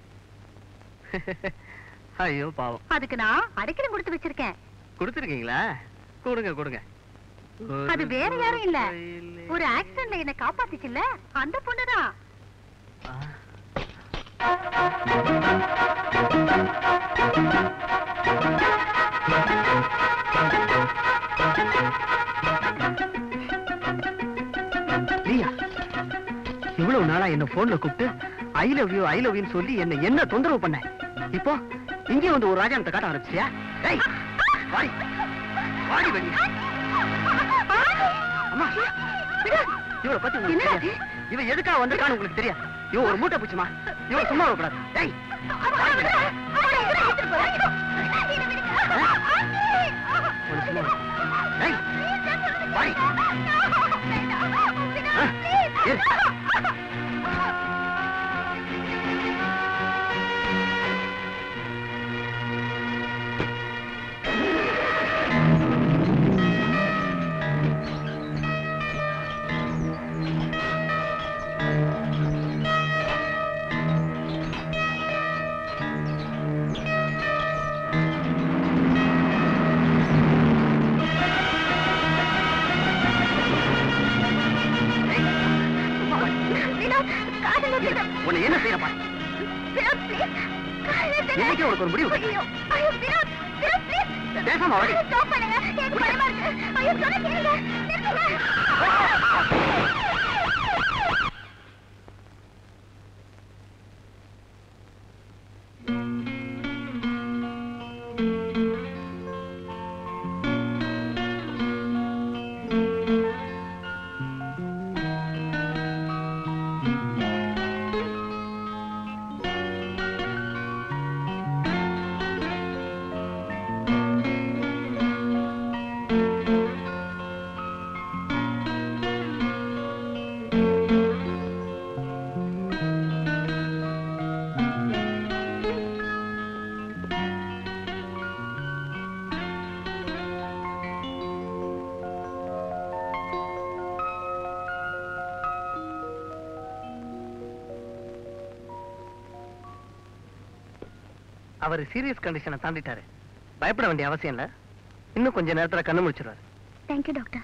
ஐயோ பாவம் அதுக்கு நான் அடைக்கலம் கொடுத்து வச்சிருக்கேன் கொடுத்துருக்கீங்களா கொடுங்க கொடுங்க அது வேற யாரும் இல்ல கையிலே- ஒரு ஆக்சிடென்ட்ல என்ன காப்பாத்துச்சுல்ல அந்த பொண்ணுதான் ஆ. பிரியா இவ்வளவு நாளா என்ன போன்ல கூப்பிட்டு I love you I love யூன்னு சொல்லி என்ன என்ன தொந்தரவு பண்ண இப்போ இங்கே வந்து ஒரு ராஜானத்தை காட்ட ஆரம்பிச்சியா டேய் வாடி வாடி வெளிய அம்மா இவளை பத்தி உங்களுக்கு என்னடா தெரியாது இவ எதுக்காக வந்திருக்கான்னு உங்களுக்கு தெரியாது இவ ஒரு மூட்டை பூச்சிமா இவ சும்மா வரக்கூடாது டேய் வாடி வெளிய. ஒரு சும்மா இரு. டேய் வாடி ஆ, இரு. டேய், சும்மா வாடி. இரு. உன்னை என்ன செய்யற பாரு என்னைக்கு உனக்கு ஒரு முடிவு கிடைக்கும். பேசாம வாடி அவர் சீரியஸ் கண்டிஷனை தாண்டிட்டாரு பயப்பட வேண்டிய அவசியம் இல்ல இன்னும் கொஞ்ச நேரத்துல கண்ணு முடிச்சிருவாரு தேங்க்யூ டாக்டர்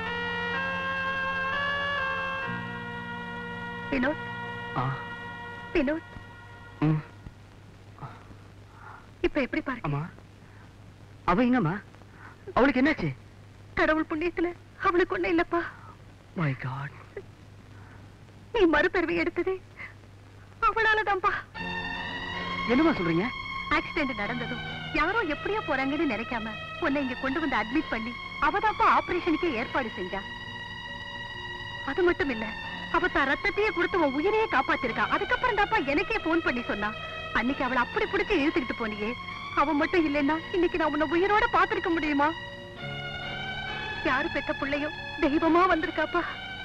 வினோத் வினோத் ம், இப்ப எப்படி பாரு அம்மா அவ எங்கம்மா அவளுக்கு என்னாச்சு கடவுள் புண்ணியத்துல அவளுக்கு ஒண்ணு இல்லப்பா மை காட் நீ மறுபிறவி எடுத்ததே அவளாலதான்ப்பா என்னம்மா சொல்றீங்க ஆக்சிடென்ட் நடந்ததும் யாரோ எப்படியோ போறாங்கன்னு நினைக்காம உன்னை இங்க கொண்டு வந்து அட்மிட் பண்ணி அவதாப்பா ஆபரேஷனுக்கே ஏற்பாடு செஞ்சா அது மட்டும் இல்ல அவ தான் ரத்தத்தையே கொடுத்து உன் உயிரையே காப்பாத்திருக்கா அதுக்கப்புறம் தாப்பா எனக்கே போன் பண்ணி சொன்னா அன்னைக்கு அவளை அப்படி பிடிச்சு இழுத்துக்கிட்டு போனியே அவ மட்டும் இல்லைன்னா இன்னைக்கு நான் உன்னை உயிரோட பாத்திருக்க முடியுமா யாரு பெத்த பிள்ளையோ தெய்வமா வந்திருக்காப்பா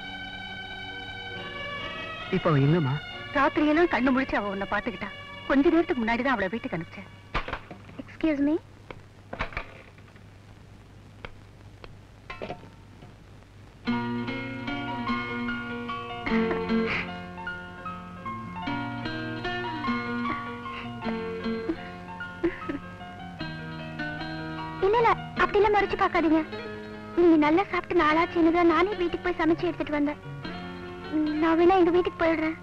இப்ப அவ எங்கம்மா ராத்திரியெல்லாம் கண்ணு முழிச்சு அவ உன்னை பாத்துக்கிட்டா கொஞ்ச நேரத்துக்கு முன்னாடி தான் அவளை வீட்டுக்கு அனுப்பிச்சேன் எக்ஸ்கியூஸ் மீ இல்ல இல்ல அப்படி எல்லாம் மறைச்சு பார்க்காதீங்க நீங்க நல்லா சாப்பிட்டு நாளாச்சுன்னு தான் நானே வீட்டுக்கு போய் சமைச்சு எடுத்துட்டு வந்தேன் ம், நான் வேணா எங்க வீட்டுக்கு போயிடுறேன்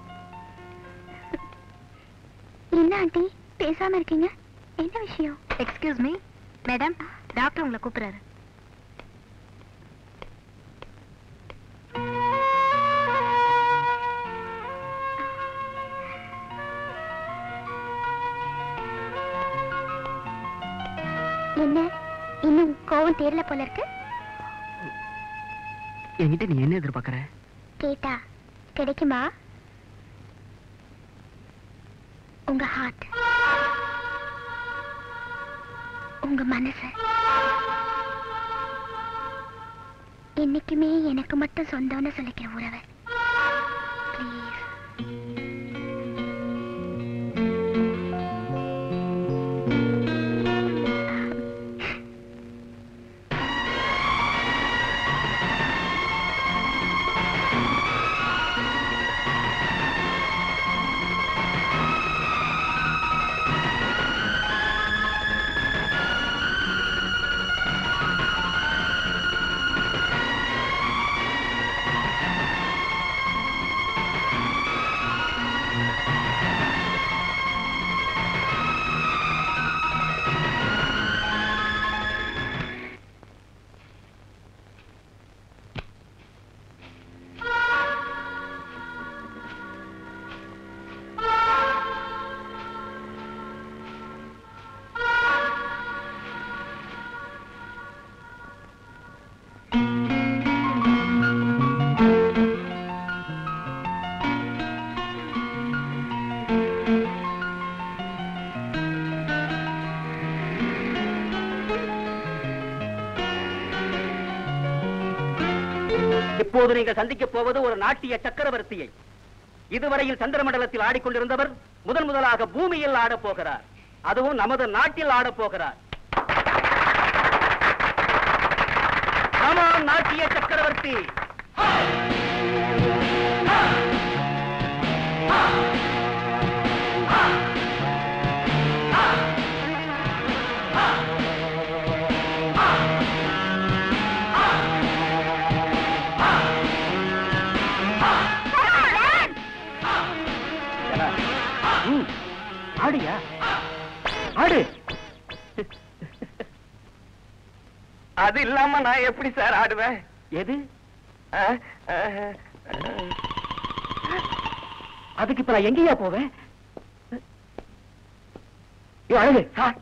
என்ன ஆண்டி பேசாம இருக்கீங்க என்ன விஷயம் எக்ஸ்கியூஸ் மீ மேடம் டாக்டர் உங்களை கூப்பிடுறாரு என்ன இன்னும் கோவம் தேரல போல இருக்கு என்கிட்ட நீ என்ன எதிர்பார்க்கற கேட்டா கிடைக்குமா உங்க ஹார்ட் உங்க மனசு என்னைக்குமே எனக்கு மட்டும் சொந்தம்னு சொல்லிக்கிற உறவை ப்ளீஸ் இப்போது நீங்கள் சந்திக்க போவது ஒரு நாட்டிய சக்கரவர்த்தியை இதுவரையில் சந்திரமண்டலத்தில் ஆடிக்கொண்டிருந்தவர் முதன் முதலாக பூமியில் ஆடப் போகிறார் அதுவும் நமது நாட்டில் ஆடப் போகிறார் ஆமாம் நாட்டிய சக்கரவர்த்தி ம், ஆடியா ஆடு அது இல்லாம நான் எப்படி சார் ஆடுவேன் எது ஆ, ஆ, அதுக்கு இப்ப நான் எங்கேயா போவேன் ஏய், அழகு சார்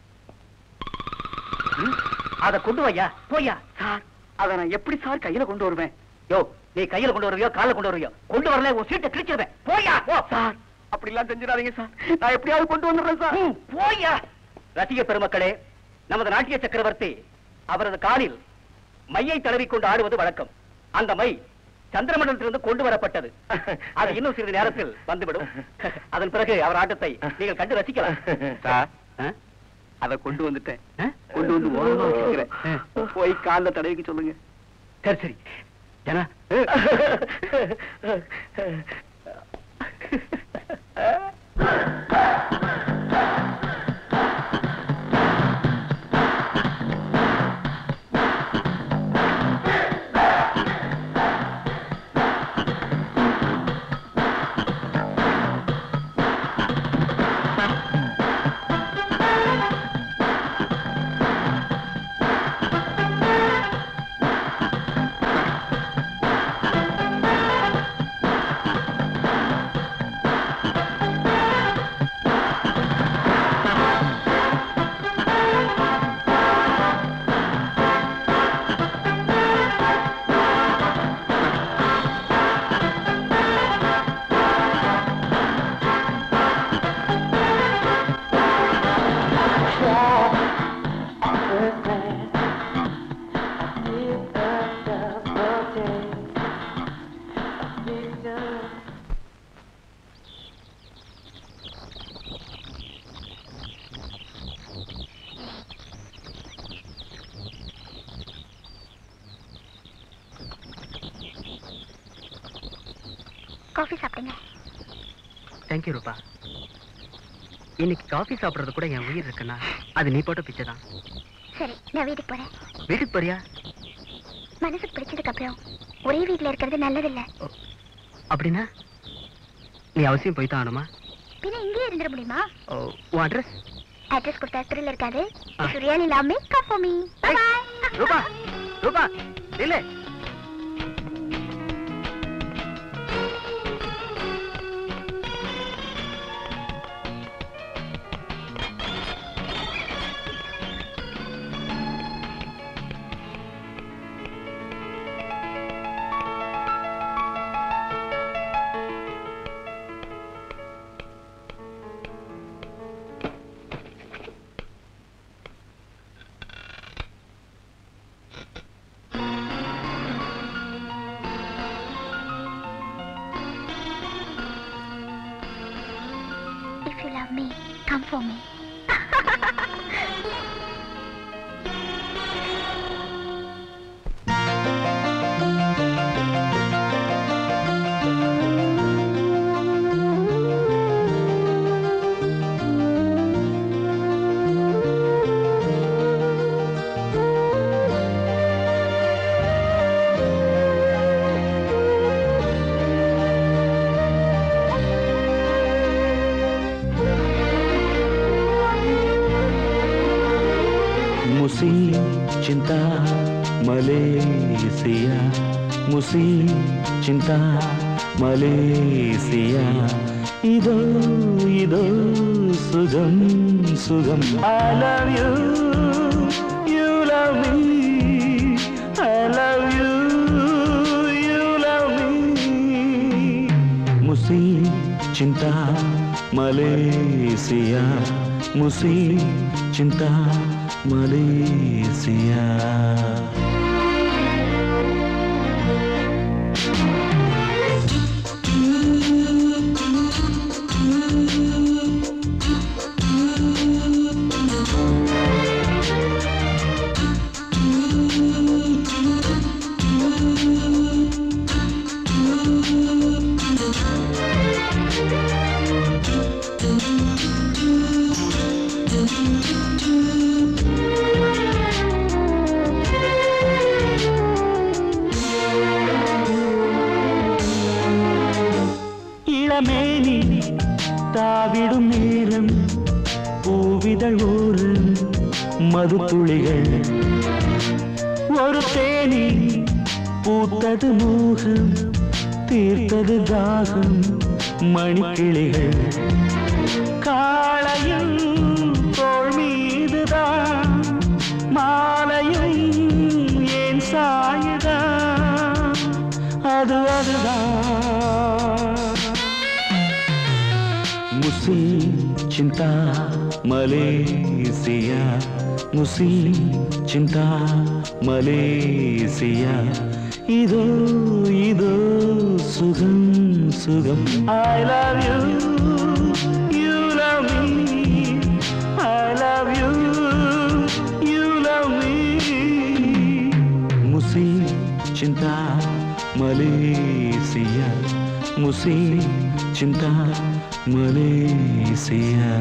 ம், அத கொண்டு வையா போயா சார் அத நான் எப்படி சார் கையில கொண்டு வருவேன் யோ நீ கையில கொண்டு வருவியோ கால்ல கொண்டு வருவியோ கொண்டு வரல உன் சீட்டை கிழிச்சிருவேன் போயா போ சார் அப்படி எல்லாம் செஞ்சிடாதீங்க சார் நான் எப்படியாவது கொண்டு வந்துடுறேன் சார் ம், போயா ரசிக பெருமக்களே நமது நாட்டிய சக்கரவர்த்தி அவரது காலில் மையை தடவிக்கொண்டு ஆடுவது வழக்கம் அந்த மை சந்திரமண்டலத்திலிருந்து கொண்டு வரப்பட்டது அது இன்னும் சிறிது நேரத்தில் வந்துவிடும் அதன் பிறகு அவர் ஆட்டத்தை நீங்கள் கண்டு ரசிக்கலாம் சார் ஆ? அத கொண்டு வந்துட்டேன் ஆ? கொண்டு வந்து ஓரமா வச்சிருக்கிறேன் போய் கால்ல தடவிக்க சொல்லுங்க சரி சரி ஜனா காஃபி சாப்பிடுங்க தேங்க்யூ ரூபா இன்னைக்கு காஃபி சாப்பிடுறது கூட என் உயிர் இருக்குன்னா அது நீ போட்ட பிச்சை தான் சரி நான் வீட்டுக்கு போறேன் வீட்டுக்கு போறியா மனசுக்கு பிடிச்சதுக்கு அப்புறம் ஒரே வீட்ல இருக்கிறது நல்லதில்ல அப்படின்னா நீ அவசியம் போய் தான் ஆகணுமா பின்ன இங்கேயே இருந்துட முடியுமா ஓ, உன் அட்ரஸ் அட்ரஸ் கொடுத்தா த்ரில் இருக்காது ஆ. It's really love me come for me bye Rupa Rupa இல்ல if you love me come for me मुसी चिंता मलेशिया मुसी चिंता मलेशिया இதோ இதோ சுகம் சுகம் I love you you love me I love you you love me मुसी चिंता मलेशिया मुसी चिंता मलेशिया இளமேனி தாவிடும் நேரம் பூவிதழ் ஒரு மதுத்துளிகள் ஒரு தேனி பூத்தது மோகம் தீர்த்தது தாகம் மணிக்கிளிகள் காளையும் தோள் மீதுதான் மாலையும் ஏன் சாயுதான் அது அதுதான் முசி சிந்தா மலேசியா முசி சிந்தா மலேசியா இதோ இதோ சுகம் சுகம் I love you you love me I love you you love me முசி சிந்தா மலேசியா முசி சிந்தா மலேசியா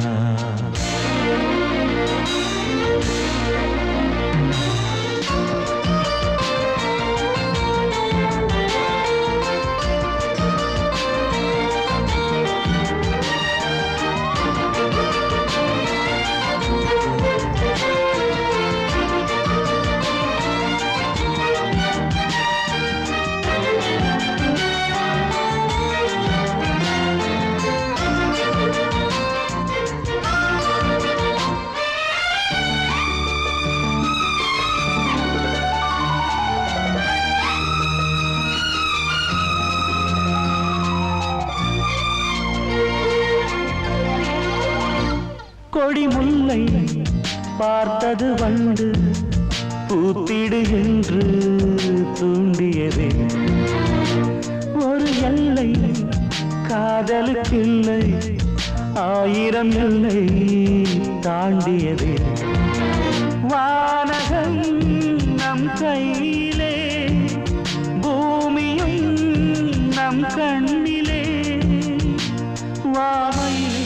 கொடி முல்லை பார்த்தது வந்து பூத்திடு என்று தூண்டியதே ஒரு எல்லை காதலுக்கில்லை ஆயிரம் எல்லை தாண்டியதே வானகம் நம் கையிலே பூமியும் நம் கண்ணிலே வாமையிலே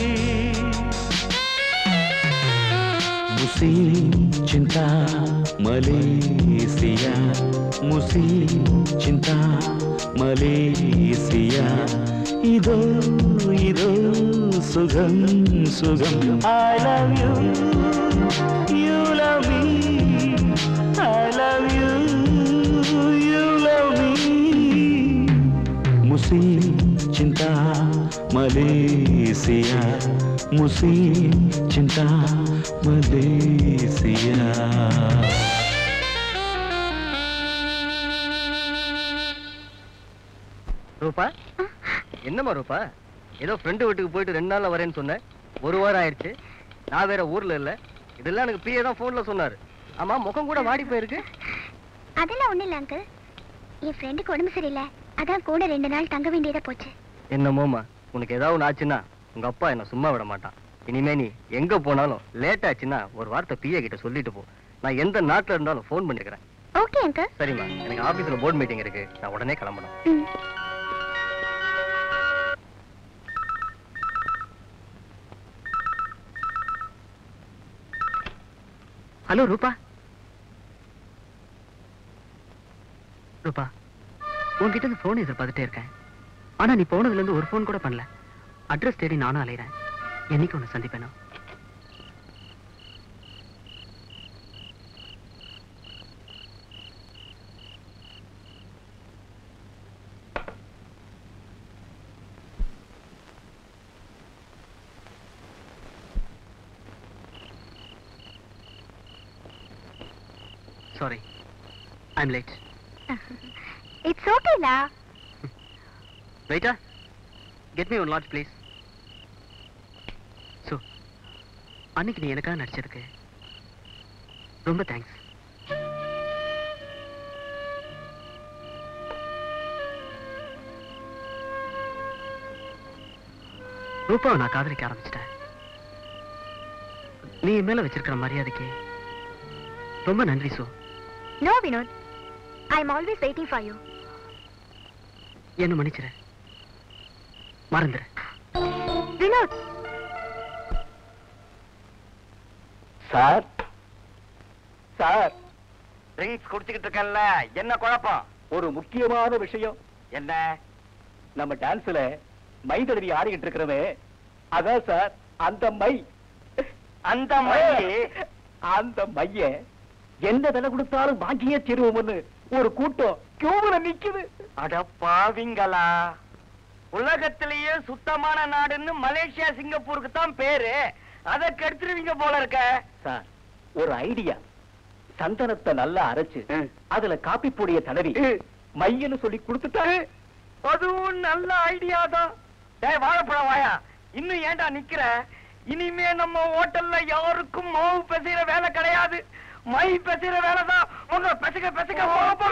मुसीम चिंता मलेशिया मुसीम चिंता मलेशिया இதோ இதோ சுகம் சுகம் I love you you love me I love you you love me मुसीम चिंता मलेशिया मुसीम चिंता मलेशिया ரூபா என்னம்மா ரூபா ஏதோ ஃப்ரெண்டு வீட்டுக்கு போயிட்டு ரெண்டு நாள்ல வரேன்னு சொன்னேன் ஒரு வாரம் ஆயிடுச்சு நான் வேற ஊர்ல இல்ல இதெல்லாம் எனக்கு பிஏ தான் போன்ல சொன்னாரு ஆமா முகம் கூட வாடி போயிருக்கு அதெல்லாம் ஒண்ணும் இல்ல அங்கிள் என் ஃப்ரெண்டுக்கு உடம்பு சரியில்லை அதான் கூட ரெண்டு நாள் தங்க வேண்டியதா போச்சு என்னமோமா உனக்கு ஏதாவது ஒன்று ஆச்சுன்னா உங்க அப்பா என்ன சும்மா விட மாட்டான் இனிமே நீ எங்க போனாலும் லேட் ஆச்சுன்னா ஒரு வார்த்தை பிஏ கிட்ட சொல்லிட்டு போ நான் எந்த நாட்டுல இருந்தாலும் ஃபோன் பண்ணிக்கிறேன் ஓகே அங்கிள் சரிம்மா எனக்கு ஆபீஸ்ல போர்ட் மீட்டிங் இருக்கு நான் உடனே கிளம்பணும் ம் ஹலோ ரூபா ரூபா உன்கிட்ட இருந்து ஃபோன் எதிர்பார்த்துட்டே இருக்கேன் ஆனா நீ போனதுல இருந்து ஒரு ஃபோன் கூட பண்ணல அட்ரஸ் தேடி நானும் அலையிறேன் என்னைக்கு உன்னை சந்திப்பேனோ சாரி ஐம் லேட் இட்ஸ் ஓகேலா வெயிட்டா get me one lot please so அன்னைக்கு நீ எனக்காக நடிச்சதுக்கு ரொம்ப தேங்க்ஸ் ரூபாவை நான் காதலிக்க ஆரம்பிச்சிட்டேன் நீ என் மேல வச்சிருக்கிற மரியாதைக்கு ரொம்ப நன்றி so no Vinod I am always waiting for you என்ன மன்னிச்சிரு மறந்துரு வினோத் சார் சார் ட்ரிங்க்ஸ் குடிச்சுக்கிட்டு இருக்கேன்ல என்ன குழப்பம் ஒரு முக்கியமான விஷயம் என்ன நம்ம டான்ஸ்ல மை தடவி ஆடிக்கிட்டு இருக்கிறது அதான் சார் அந்த மை அந்த அந்த மைய எந்த விலை கொடுத்தாலும் வாங்கியே தீருவோம்னு ஒரு கூட்டம் கியூல நிக்குது அட பாவிங்களா உலகத்திலேயே சுத்தமான நாடுன்னு மலேசியா சிங்கப்பூருக்கு தான் பேரு அதை கெடுத்துருவீங்க போல இருக்க சார் ஒரு ஐடியா சந்தனத்தை நல்லா அரைச்சு அதுல காப்பி பொடிய தடவி மையன்னு சொல்லி கொடுத்துட்டாரு அதுவும் நல்ல ஐடியா தான் டேய் வாழைப்பழம் வாயா இன்னும் ஏன்டா நிக்கிற இனிமே நம்ம ஹோட்டல்ல யாருக்கும் மாவு பெசைற வேலை கிடையாது மை பெசைற வேலை தான் உங்க பெசக பெசக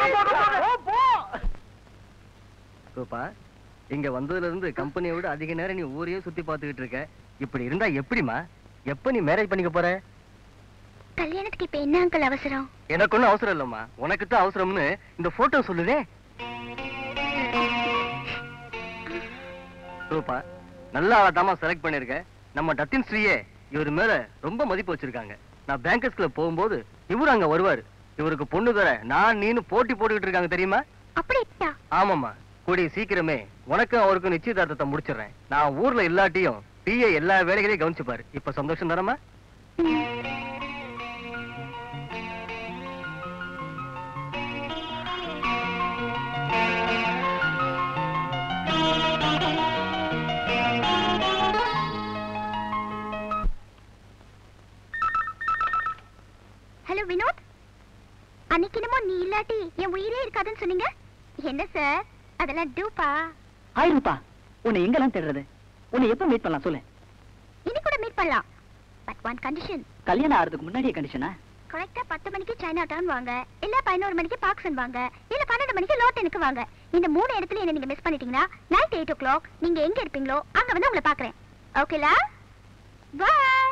ரூபா இங்க வந்ததுல இருந்து கம்பெனியை விட அதிக நேரம் நீ ஊரையே சுத்தி பார்த்துக்கிட்டு இருக்க இப்படி இருந்தா எப்படிமா எப்ப நீ மேரேஜ் பண்ணிக்க போற கல்யாணத்துக்கு இப்ப என்ன அங்கிள் அவசரம் எனக்கு ஒண்ணும் அவசரம் இல்லம்மா உனக்கு தான் அவசரம்னு இந்த போட்டோ சொல்லுதே ரூபா நல்ல ஆளாதாமா செலக்ட் பண்ணிருக்க நம்ம டத்தின் ஸ்ரீயே இவர் மேல ரொம்ப மதிப்பு வச்சிருக்காங்க நான் பேங்கர்ஸ் கிளப் போகும்போது இவரு அங்க வருவாரு இவருக்கு பொண்ணு தர நான் நீனு போட்டி போட்டுக்கிட்டு இருக்காங்க தெரியுமா அப்படியா ஆமாம்மா கூடிய சீக்கிரமே உனக்கும் அவருக்கும் நிச்சயதார்த்தத்தை முடிச்சிடுறேன் நான் ஊர்ல இல்லாட்டியும் பிஏ எல்லா வேலைகளையும் கவனிச்சுப்பாரு இப்ப சந்தோஷம் தரமா ஹலோ வினோத் அன்னைக்கு என்னமோ நீ இல்லாட்டி என் உயிரே இருக்காதுன்னு சொன்னீங்க என்ன சார் அதெல்லாம் டூப்பா ஹாய் ரூபா உன்னை எங்கெல்லாம் தேடுறது உன்னை எப்ப மீட் பண்ணலாம் சொல்லு இனி கூட மீட் பண்ணலாம் பட் ஒன் கண்டிஷன் கல்யாணம் ஆறதுக்கு முன்னாடியே கண்டிஷனா கரெக்டா பத்து மணிக்கு சைனா டவுன் வாங்க இல்ல பதினோரு மணிக்கு பாக்ஸன் வாங்க இல்ல பன்னெண்டு மணிக்கு லோட்டனுக்கு வாங்க இந்த மூணு இடத்துல என்ன நீங்க மிஸ் பண்ணிட்டீங்கன்னா நைட் எயிட் ஓ கிளாக் நீங்க எங்க இருப்பீங்களோ அங்க வந்து உங்களை பாக்குறேன் ஓகேலா பாய்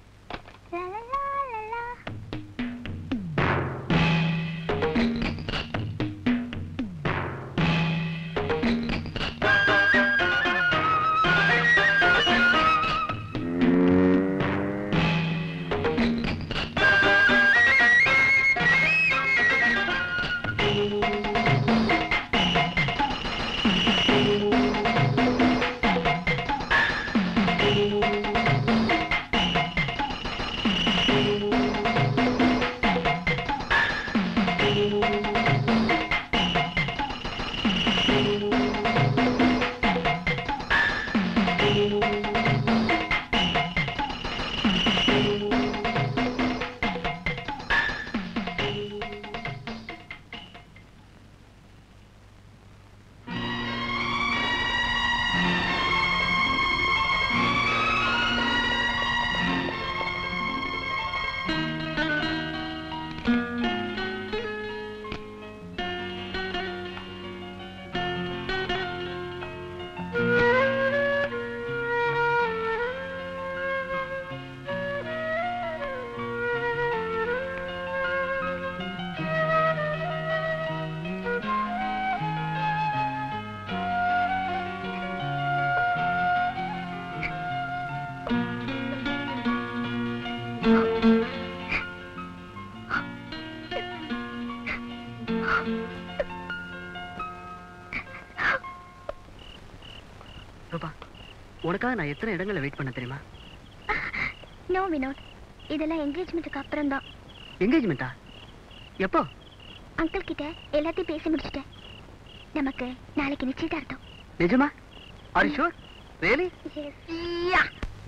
ரூபா உனக்காக நான் எத்தனை இடங்களை வெயிட் பண்ண தெரியுமா நோ வினோத் இதெல்லாம் என்கேஜ்மெண்ட்டுக்கு அப்புறம் தான் என்கேஜ்மெண்ட்டா எப்போ அங்கிள் கிட்ட எல்லாத்தையும் பேசி முடிச்சிட்டேன் நமக்கு நாளைக்கு நிச்சயதார்த்தம் நிஜமா ஆர் ஷூர் ரியலி யா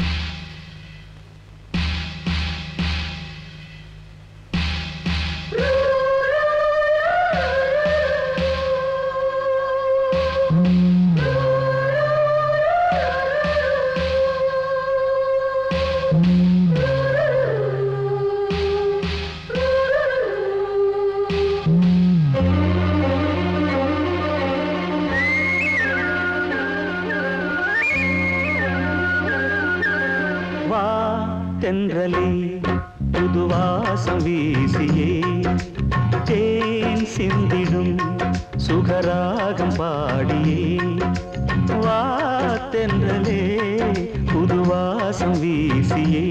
வா தென்றலே புதுவாசம் வீசியே தேன் சிந்திடும் சுகராகம் பாடியே வா தென்றலே புதுவாசம் வீசியே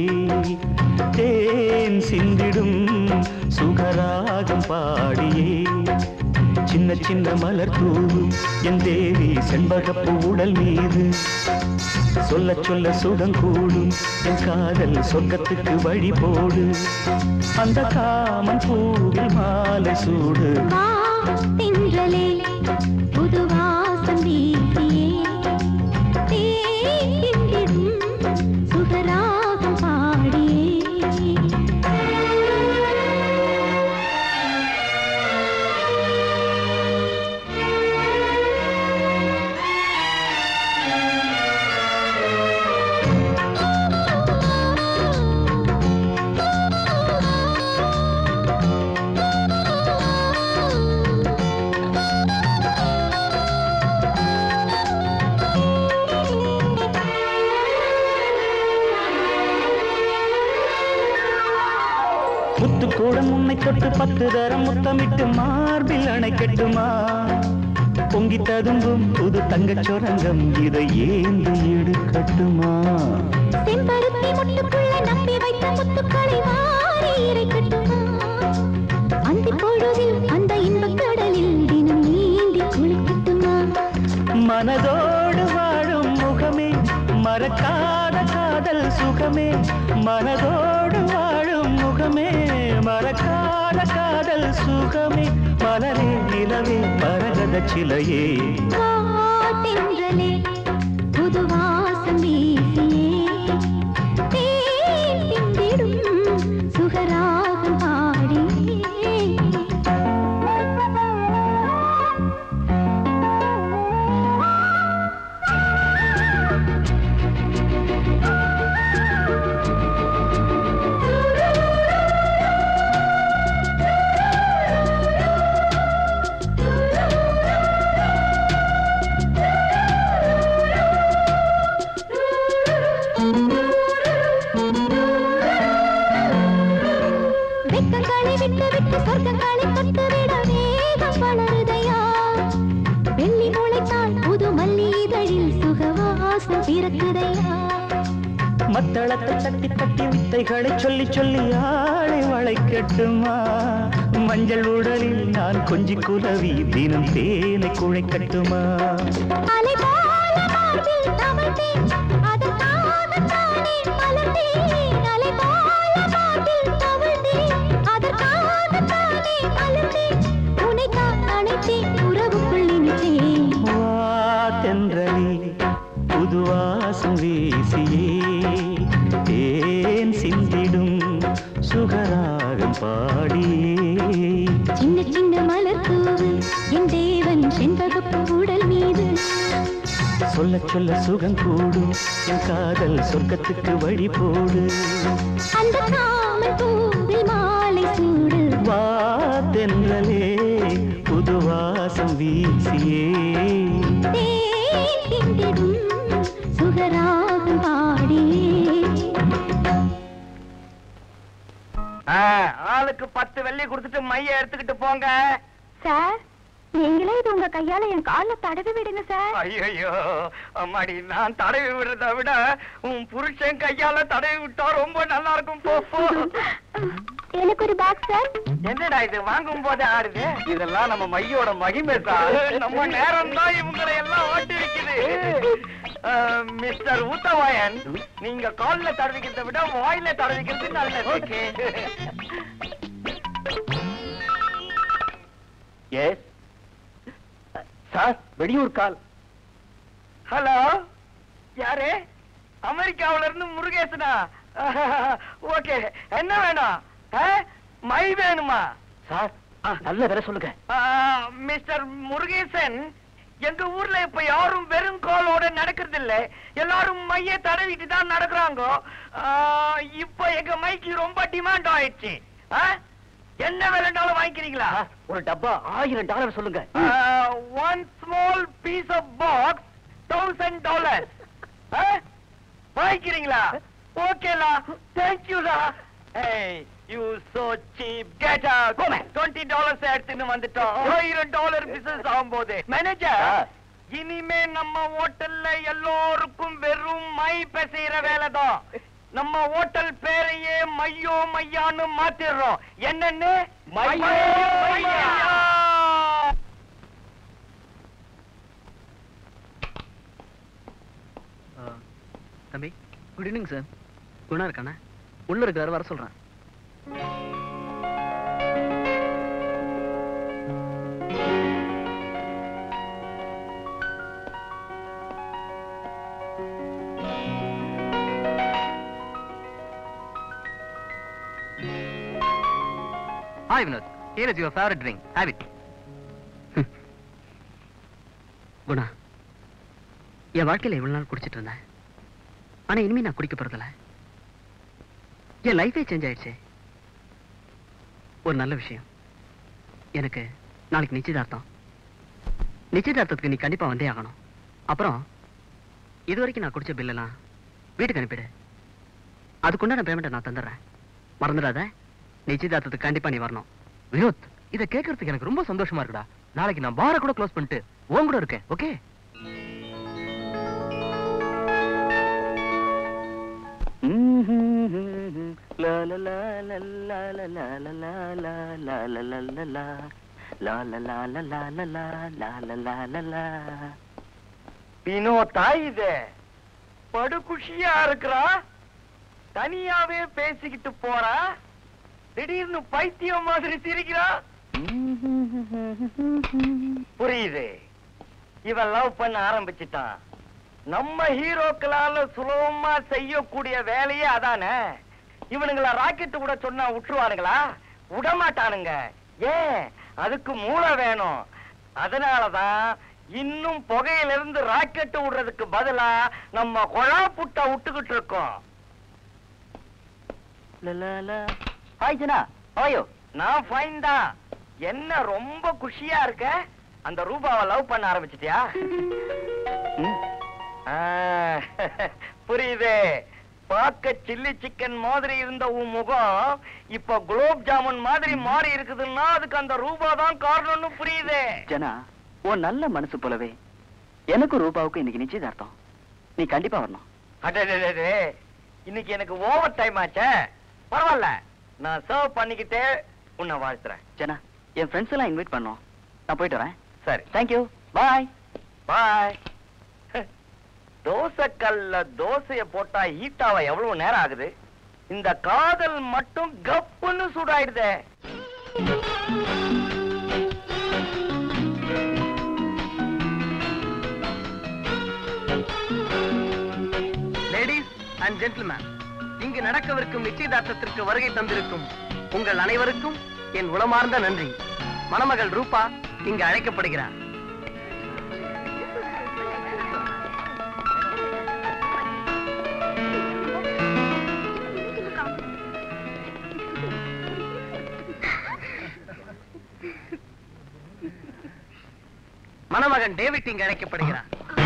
தேன் சிந்திடும் சுகராகம் பாடியே சின்ன சின்ன மலர் தூவும் என் தேவி செண்பகப்பூ உடல் மீது சொல்ல சொல்ல சுடங்கூடும் என் காதல் சொர்க்கத்துக்கு வழி போடு அந்த காமன் பூவில் மாலை சூடு திங்களே புது வாசம் வீசியே தேங்கிடும் சுகராகம் பாடியே முத்துக்கூடம் உன்னை தொட்டு பத்து தரம் முத்தமிட்டு மார்பில் அணைக்கட்டுமா பொங்கி ததும்பும் புது தங்கச் சுரங்கம் இதை ஏந்து எடுக்கட்டுமா செம்பருத்தி முட்டுக்குள்ள நம்பி வைத்த முத்துக்களை வாரி இறைக்கட்டுமா அந்த பொழுதில் அந்த இன்பக் கடலில் தினம் நீந்தி குளிக்கட்டுமா மனதோடு வாழும் முகமே மறக்காத காதல் சுகமே மனதோடு வாழும் முகமே மறக்காத காதல் சுகமே மலரே நிலவே மரகத சிலையே வா தென்றலே புது வாசம் வீசியே தேன் சிந்திடும் சுகராகம் பாடியே வாசம் பிறக்குதையா மத்தளத்தை தட்டி தட்டி வித்தைகளை சொல்லி சொல்லி ஆளை வளைக்கட்டுமா மஞ்சள் உடலில் நான் கொஞ்சி குலவி தினம் தேனை குழைக்கட்டுமா அலை போல மார்பில் தவழ்ந்தேன் அதற்காகத்தானே மலர்ந்தேன் அலை போல மார்பில் தவழ்ந்தேன் அதற்காகத்தானே மலர்ந்தேன் உன்னைத்தான் அணைத்தேன் உறவுக்குள் இணைத்தேன் வா தென்றலே புதுவாசம் வீசியே தேன் சிந்திடும் சுகராகம் பாடியே சின்ன சின்ன மலர் தூவு என் தேவன் செண்பகப்பு உடல் மீது சொல்ல சொல்ல சுகம் கூடும் என் காதல் சொர்க்கத்துக்கு வழி போடு அந்த காமல் பூவில் மாலை சூடு வா தென்றலே புதுவாசம் வீசியே தேன் திண்டிடும் சுகராகம் பாடியே ஆளுக்கு பத்து வெள்ளி கொடுத்துட்டு மைய எடுத்துக்கிட்டு போங்க சார் நீங்களே இது உங்க கையால என் கால்ல தடவி விடுங்க சார் ஐயோ அம்மாடி நான் தடவி விடுறத விட உன் புருஷன் கையால தடவி விட்டா ரொம்ப நல்லா இருக்கும் போ போ எனக்கு ஒரு பாக்ஸ் சார் என்னடா இது வாங்கும் போதே ஆடுது இதெல்லாம் நம்ம மையோட மகிமை சார் நம்ம நேரம் தான் இவங்களை எல்லாம் ஓட்டி இருக்குது மிஸ்டர் ஊத்தவாயன் நீங்க கால்ல தடவிக்கிறத விட வாயில தடவிக்கிறது நல்லது எஸ் சார் வெளியூர் கால் ஹலோ யாரு அமெரிக்காவுல இருந்து முருகேசனா ஓகே என்ன வேணும் ஆ? மை வேணுமா சார் நல்ல வேற சொல்லுங்க ஆ, மிஸ்டர் முருகேசன் எங்க ஊர்ல இப்ப யாரும் வெறும் கோலோட நடக்கிறது இல்ல எல்லாரும் மைய தடவிட்டு தான் நடக்கிறாங்க ஆ, இப்ப எங்க மைக்கு ரொம்ப டிமாண்ட் ஆயிடுச்சு ஆ? என்ன வேலைனாலும் வாங்கிக்கிறீங்களா சார், ஒரு டப்பா ஆயிரம் டாலர் சொல்லுங்க one small piece of box thousand dollars வாங்கிக்கிறீங்களா ஓகேலா தேங்க்யூடா ஏய் you so cheap get out 20 dollars எடுத்துன்னு வந்துட்டோம் ஆயிரம் டாலர் பிசினஸ் ஆகும்போது மேனேஜர் ஆ. இனிமே நம்ம ஹோட்டல்ல எல்லோருக்கும் வெறும் மை பிசைற வேலை தான் நம்ம ஹோட்டல் பேரையே மையோ மையான்னு மாத்திடுறோம் என்னன்னு மையோ மையா. தம்பி குட் ஈவினிங் சார் குணா இருக்கானே உள்ள இருக்காரு வர சொல்றேன் hi Vinod here is your favourite drink have it Guna என் வாழ்க்கையில இவ்வளவு நாள் குடிச்சிட்டு இருந்தேன் ஆனா இனிமே நான் குடிக்க போறதில்ல என் லைஃபே சேஞ்ச் ஆயிடுச்சு ஒரு நல்ல விஷயம் எனக்கு நாளைக்கு நிச்சயதார்த்தம் நிச்சயதார்த்தத்துக்கு நீ கண்டிப்பா வந்தே ஆகணும் அப்புறம் இது வரைக்கும் நான் குடிச்ச பில்லெல்லாம் வீட்டுக்கு அனுப்பிடு அதுக்குண்டான பேமெண்ட்டை நான் தந்துடுறேன் மறந்துடாத நிச்சயதார்த்தத்துக்கு கண்டிப்பா நீ வரணும் வினோத் இதை கேட்கறதுக்கு எனக்கு ரொம்ப சந்தோஷமா இருக்குடா நாளைக்கு நான் பாரை கூட க்ளோஸ் பண்ணிட்டு உன் கூட இருக்கேன் ஓகே லா லா லா லா லா லா லா லா லா லா லா லா லா லா. லா லா லா லா லா லா லா லா லா லா லா லா. வினோத்தா இது படு குஷியா இருக்கிறா தனியாவே பேசிக்கிட்டு போறா திடீர்னு பைத்தியம் மாதிரி சிரிக்கிறா புரியுது இவன் லவ் பண்ண ஆரம்பிச்சிட்டான் நம்ம ஹீரோக்களால சுலபமா செய்யக்கூடிய வேலையே அதானே இவனுங்கள ராக்கெட் விட சொன்னா விட்டுருவானுங்களா விடமாட்டானுங்க ஏன் அதுக்கு மூளை வேணும் அதனாலதான் இன்னும் புகையிலிருந்து ராக்கெட் விடுறதுக்கு பதிலா நம்ம கொழா புட்டை விட்டுக்கிட்டு இருக்கோம் லா லா லா. ஹாய் ஜனா ஹாயோ நான் ஃபைன் தான் என்ன ரொம்ப குஷியா இருக்க அந்த ரூபாவை லவ் பண்ண ஆரம்பிச்சிட்டியா ஆ, புரியுது பார்க்க சில்லி சிக்கன் மாதிரி இருந்த உன் முகம் இப்ப குலோப் ஜாமுன் மாதிரி மாறி இருக்குதுன்னா அதுக்கு அந்த ரூபா தான் காரணம்னு புரியுது ஜனா உன் நல்ல மனசு போலவே எனக்கும் ரூபாவுக்கும் இன்னைக்கு நிச்சயதார்த்தம் நீ கண்டிப்பா வரணும் அடடடடே இன்னைக்கு எனக்கு ஓவர் டைம் ஆச்சே பரவாயில்ல நான் சர்வ் பண்ணிக்கிட்டே உன்னை வாழ்த்துறேன் ஜனா என் ஃப்ரெண்ட்ஸ் எல்லாம் இன்வைட் பண்ணோம் நான் போயிட்டு வரேன் சரி தேங்க்யூ பாய் பாய் தோசை கல்ல தோசைய போட்டா ஹீட்டாவ எவ்வளவு நேரம் ஆகுது இந்த காதல் மட்டும் கப்புன்னு சூடாயிடுதே லேடிஸ் அண்ட் ஜென்டில்மேன் இங்கு நடக்கவிருக்கும் நிச்சயதார்த்தத்திற்கு வருகை தந்திருக்கும் உங்கள் அனைவருக்கும் என் உளமார்ந்த நன்றி மணமகள் ரூபா இங்கு அழைக்கப்படுகிறார் மணமகன் டேவிட் இங்கு அழைக்கப்படுகிறார்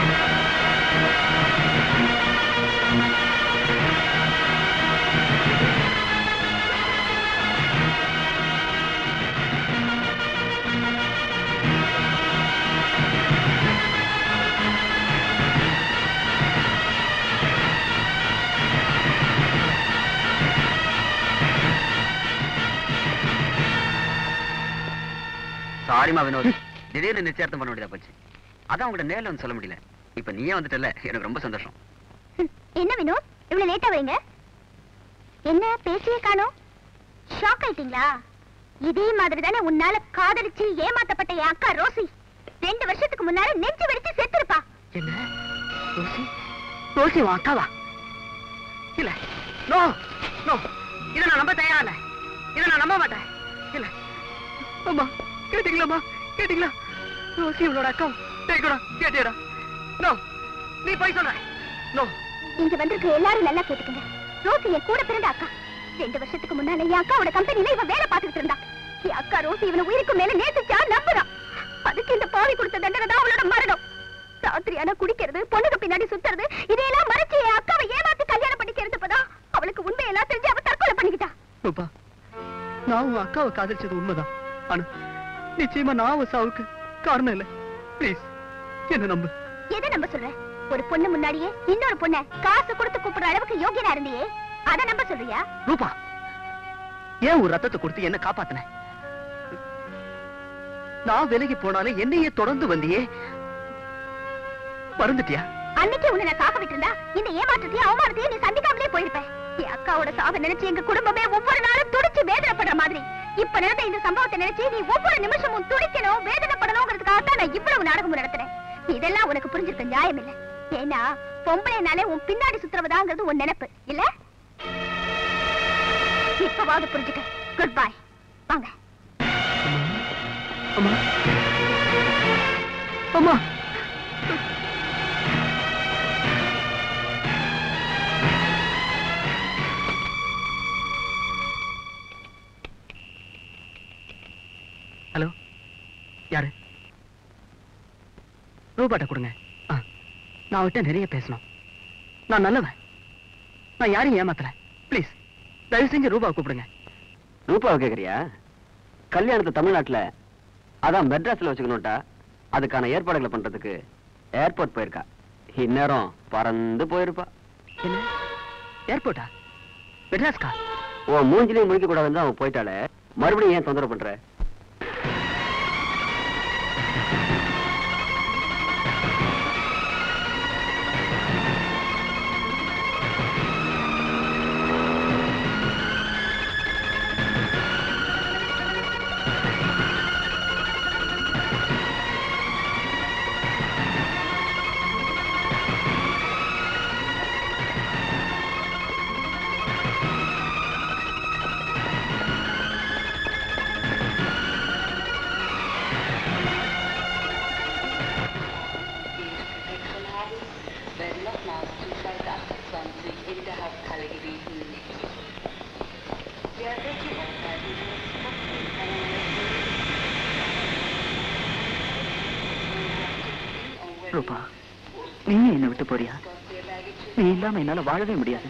சாரிமா வினோத் திடீர்னு நிச்சயார்த்தம் பண்ண வேண்டியதா போச்சு அதான் உங்கள்ட்ட நேர்ல வந்து சொல்ல முடியல இப்ப நீயே வந்துட்டல எனக்கு ரொம்ப சந்தோஷம் ஹம், என்ன வினோத் இவ்வளவு லேட்டா வரீங்க என்ன பேசியே காணோம் ஷாக் ஆயிட்டீங்களா இதே மாதிரி தானே உன்னால காதலிச்சு ஏமாத்தப்பட்ட என் அக்கா ரோசி ரெண்டு வருஷத்துக்கு முன்னால நெஞ்சு வெடிச்சு செத்துருப்பா என்ன ரோசி ரோசி உன் அக்காவா இல்ல நோ நோ இதை நான் நம்ப தயாரா இல்ல இதை நான் நம்ப மாட்டேன் இல்ல அம்மா கேட்டீங்களாம்மா கேட்டீங்களா ரோசி இவளோட அக்கா கேட்கடா கேட்டியடா நோ நீ போய் சொல்ற நோ இங்க வந்திருக்க எல்லாரும் நல்லா கேட்டுக்கங்க ரோசி என் கூட பிறந்த அக்கா ரெண்டு வருஷத்துக்கு முன்னால என் அக்காவோட கம்பெனில இவன் வேலை பார்த்துட்டு இருந்தா என் அக்கா ரோசி இவனை உயிருக்கு மேல நேசிச்சா நம்புறான் அதுக்கு இந்த பாவி கொடுத்த தண்டனை தான் அவளோட மரணம் ராத்திரி ஆனா குடிக்கிறது பொண்ணுக்கு பின்னாடி சுத்துறது இதையெல்லாம் மறைச்சு என் அக்காவை ஏமாத்தி கல்யாணம் பண்ணிக்கிறதுப்பதான் அவளுக்கு உண்மையெல்லாம் தெரிஞ்சு அவ தற்கொலை பண்ணிக்கிட்டா ரூபா நான் உன் அக்காவை காதலிச்சது உண்மைதான் ஆனா நிச்சயமா நான் அவ சாவுக்கு காரணம் இல்ல ப்ளீஸ் என்ன நம்பு எதை நம்ப சொல்ற ஒரு பொண்ணு முன்னாடியே இன்னொரு பொண்ண காசு கொடுத்து கூப்பிடுற அளவுக்கு யோகியனா இருந்தியே அத நம்ப சொல்றியா ரூபா ஏன் ஒரு ரத்தத்தை கொடுத்து என்ன காப்பாத்தின நான் விலகி போனாலும் என்னையே தொடர்ந்து வந்தியே மறந்துட்டியா அன்னைக்கு உன்னை நான் காக்க விட்டிருந்தா இந்த ஏமாற்றத்தையும் அவமானத்தையும் நீ சந்திக்காமலே போயிருப்ப என் அக்காவோட சாவை நினைச்சு எங்க குடும்பமே ஒவ்வொரு நாளும் துடிச்சு வேதனைப்படுற மாதிரி இப்ப நடந்த இந்த சம்பவத்தை நினைச்சு நீ ஒவ்வொரு நிமிஷமும் துடிக்கணும் வேதனைப்படணுங்கிறதுக்காக தான் நான் இவ்வளவு நாடகமும் நடத்துறேன் இதெல்லாம் உனக்கு புரிஞ்சிருக்க நியாயம் இல்ல ஏன்னா பொம்பளைனாலே உன் பின்னாடி சுத்துறவதாங்கிறது உன் நினைப்பு இல்ல இப்பவாவது புரிஞ்சுக்க குட் பை வாங்க அம்மா அம்மா ஹலோ யாரு ரூபாட்ட கொடுங்க ஆ, நான் அவர்கிட்ட நிறைய பேசணும் நான் நல்லவன் நான் யாரையும் ஏமாத்தல ப்ளீஸ் தயவு செஞ்சு ரூபாவை கூப்பிடுங்க ரூபாவை கேக்குறியா கல்யாணத்தை தமிழ்நாட்டுல அதான் மெட்ராஸ்ல வச்சுக்கணும்ட்டா அதுக்கான ஏற்பாடுகளை பண்றதுக்கு ஏர்போர்ட் போயிருக்கா இந்நேரம் பறந்து போயிருப்பா என்ன ஏர்போர்ட்டா மெட்ராஸ்கா உன் மூஞ்சிலையும் முழிக்க கூடாதுன்னு தான் அவன் போயிட்டாலே மறுபடியும் ஏன் தொந்தரவு பண்ற werden nochmals zu Flight 28 in der Haupthalle gewiesen. Der Sicherheitszeiten ரூபா நீ என்னை விட்டு போறியா நீ இல்லாம என்னால வாழவே முடியாது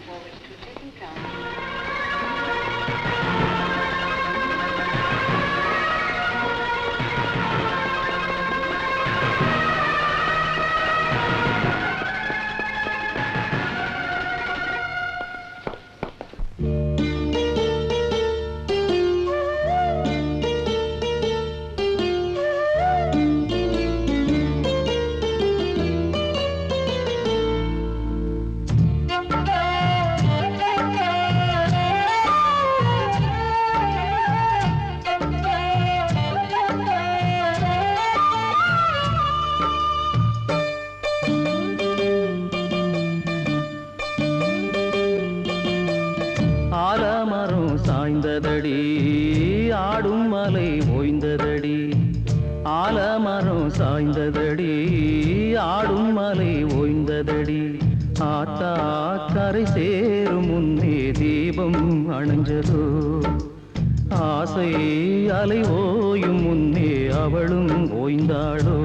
ஆடும் மலை ஓய்ந்ததடி ஆத்தா கரை சேரும் முன்னே தீபம் அணைஞ்சதோ ஆசை அலை ஓயும் முன்னே அவளும் ஓய்ந்தாளோ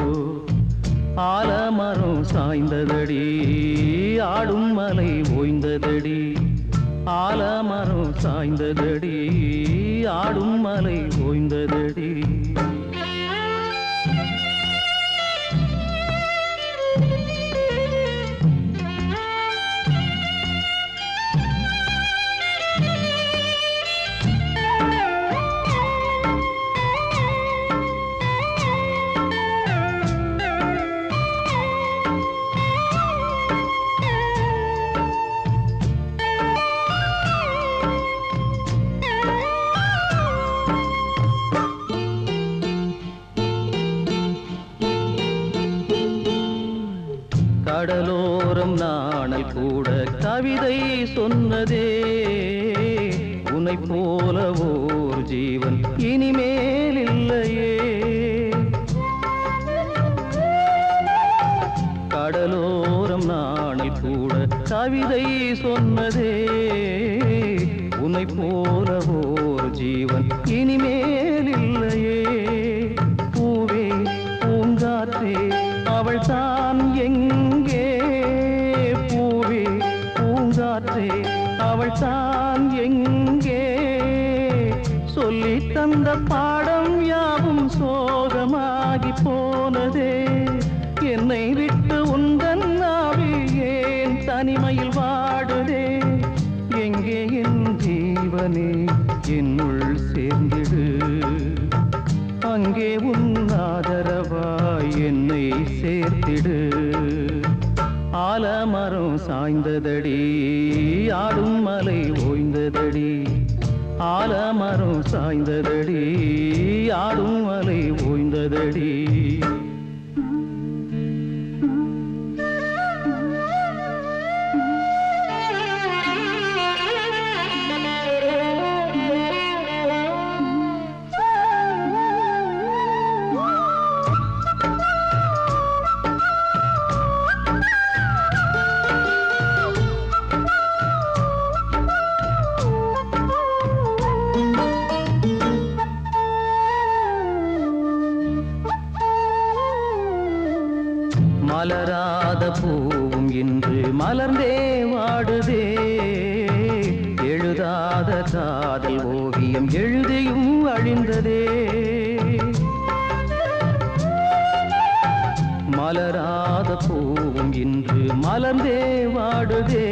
ஆலமரம் சாய்ந்ததடி ஆடும் மலை ஓய்ந்ததடி ஆலமரம் சாய்ந்ததடி ஆடும் மலை ஓய்ந்ததடி கடலோரம் நாணல் கூட கவிதை சொன்னதே உன்னை போல ஓர் ஜீவன் இனிமேல் இல்லையே கடலோரம் நாணல் கூட கவிதை சொன்னதே உன்னை போல ஓர் ஜீவன் இனிமேல் இல்லையே பூவே பூங்காற்றே அவள் தான் எங்கே பூவே பூங்காற்றே அவள் தான் எங்கே சொல்லி தந்த பாடம் யாவும் சோகமாகி போனதே என்னை விட்டு உந்தன் நாவி ஏன் தனிமையில் வாடுதே எங்கே என் ஜீவனே என்னுள் சேர்ந்திடு அங்கே உன் ஆதரவாய் என்னை சேர்த்திடு ஆலமரம் சாய்ந்ததடி ஆடும் மலை ஓய்ந்ததடி ஆலமரம் சாய்ந்ததடி ஆடும் மலை ஓய்ந்ததடி மலராத பூவும் இன்று மலர்ந்தே வாடுதே எழுதாத காதல் ஓவியம் எழுதியும் அழிந்ததே மலராத பூவும் இன்று மலர்ந்தே வாடுதே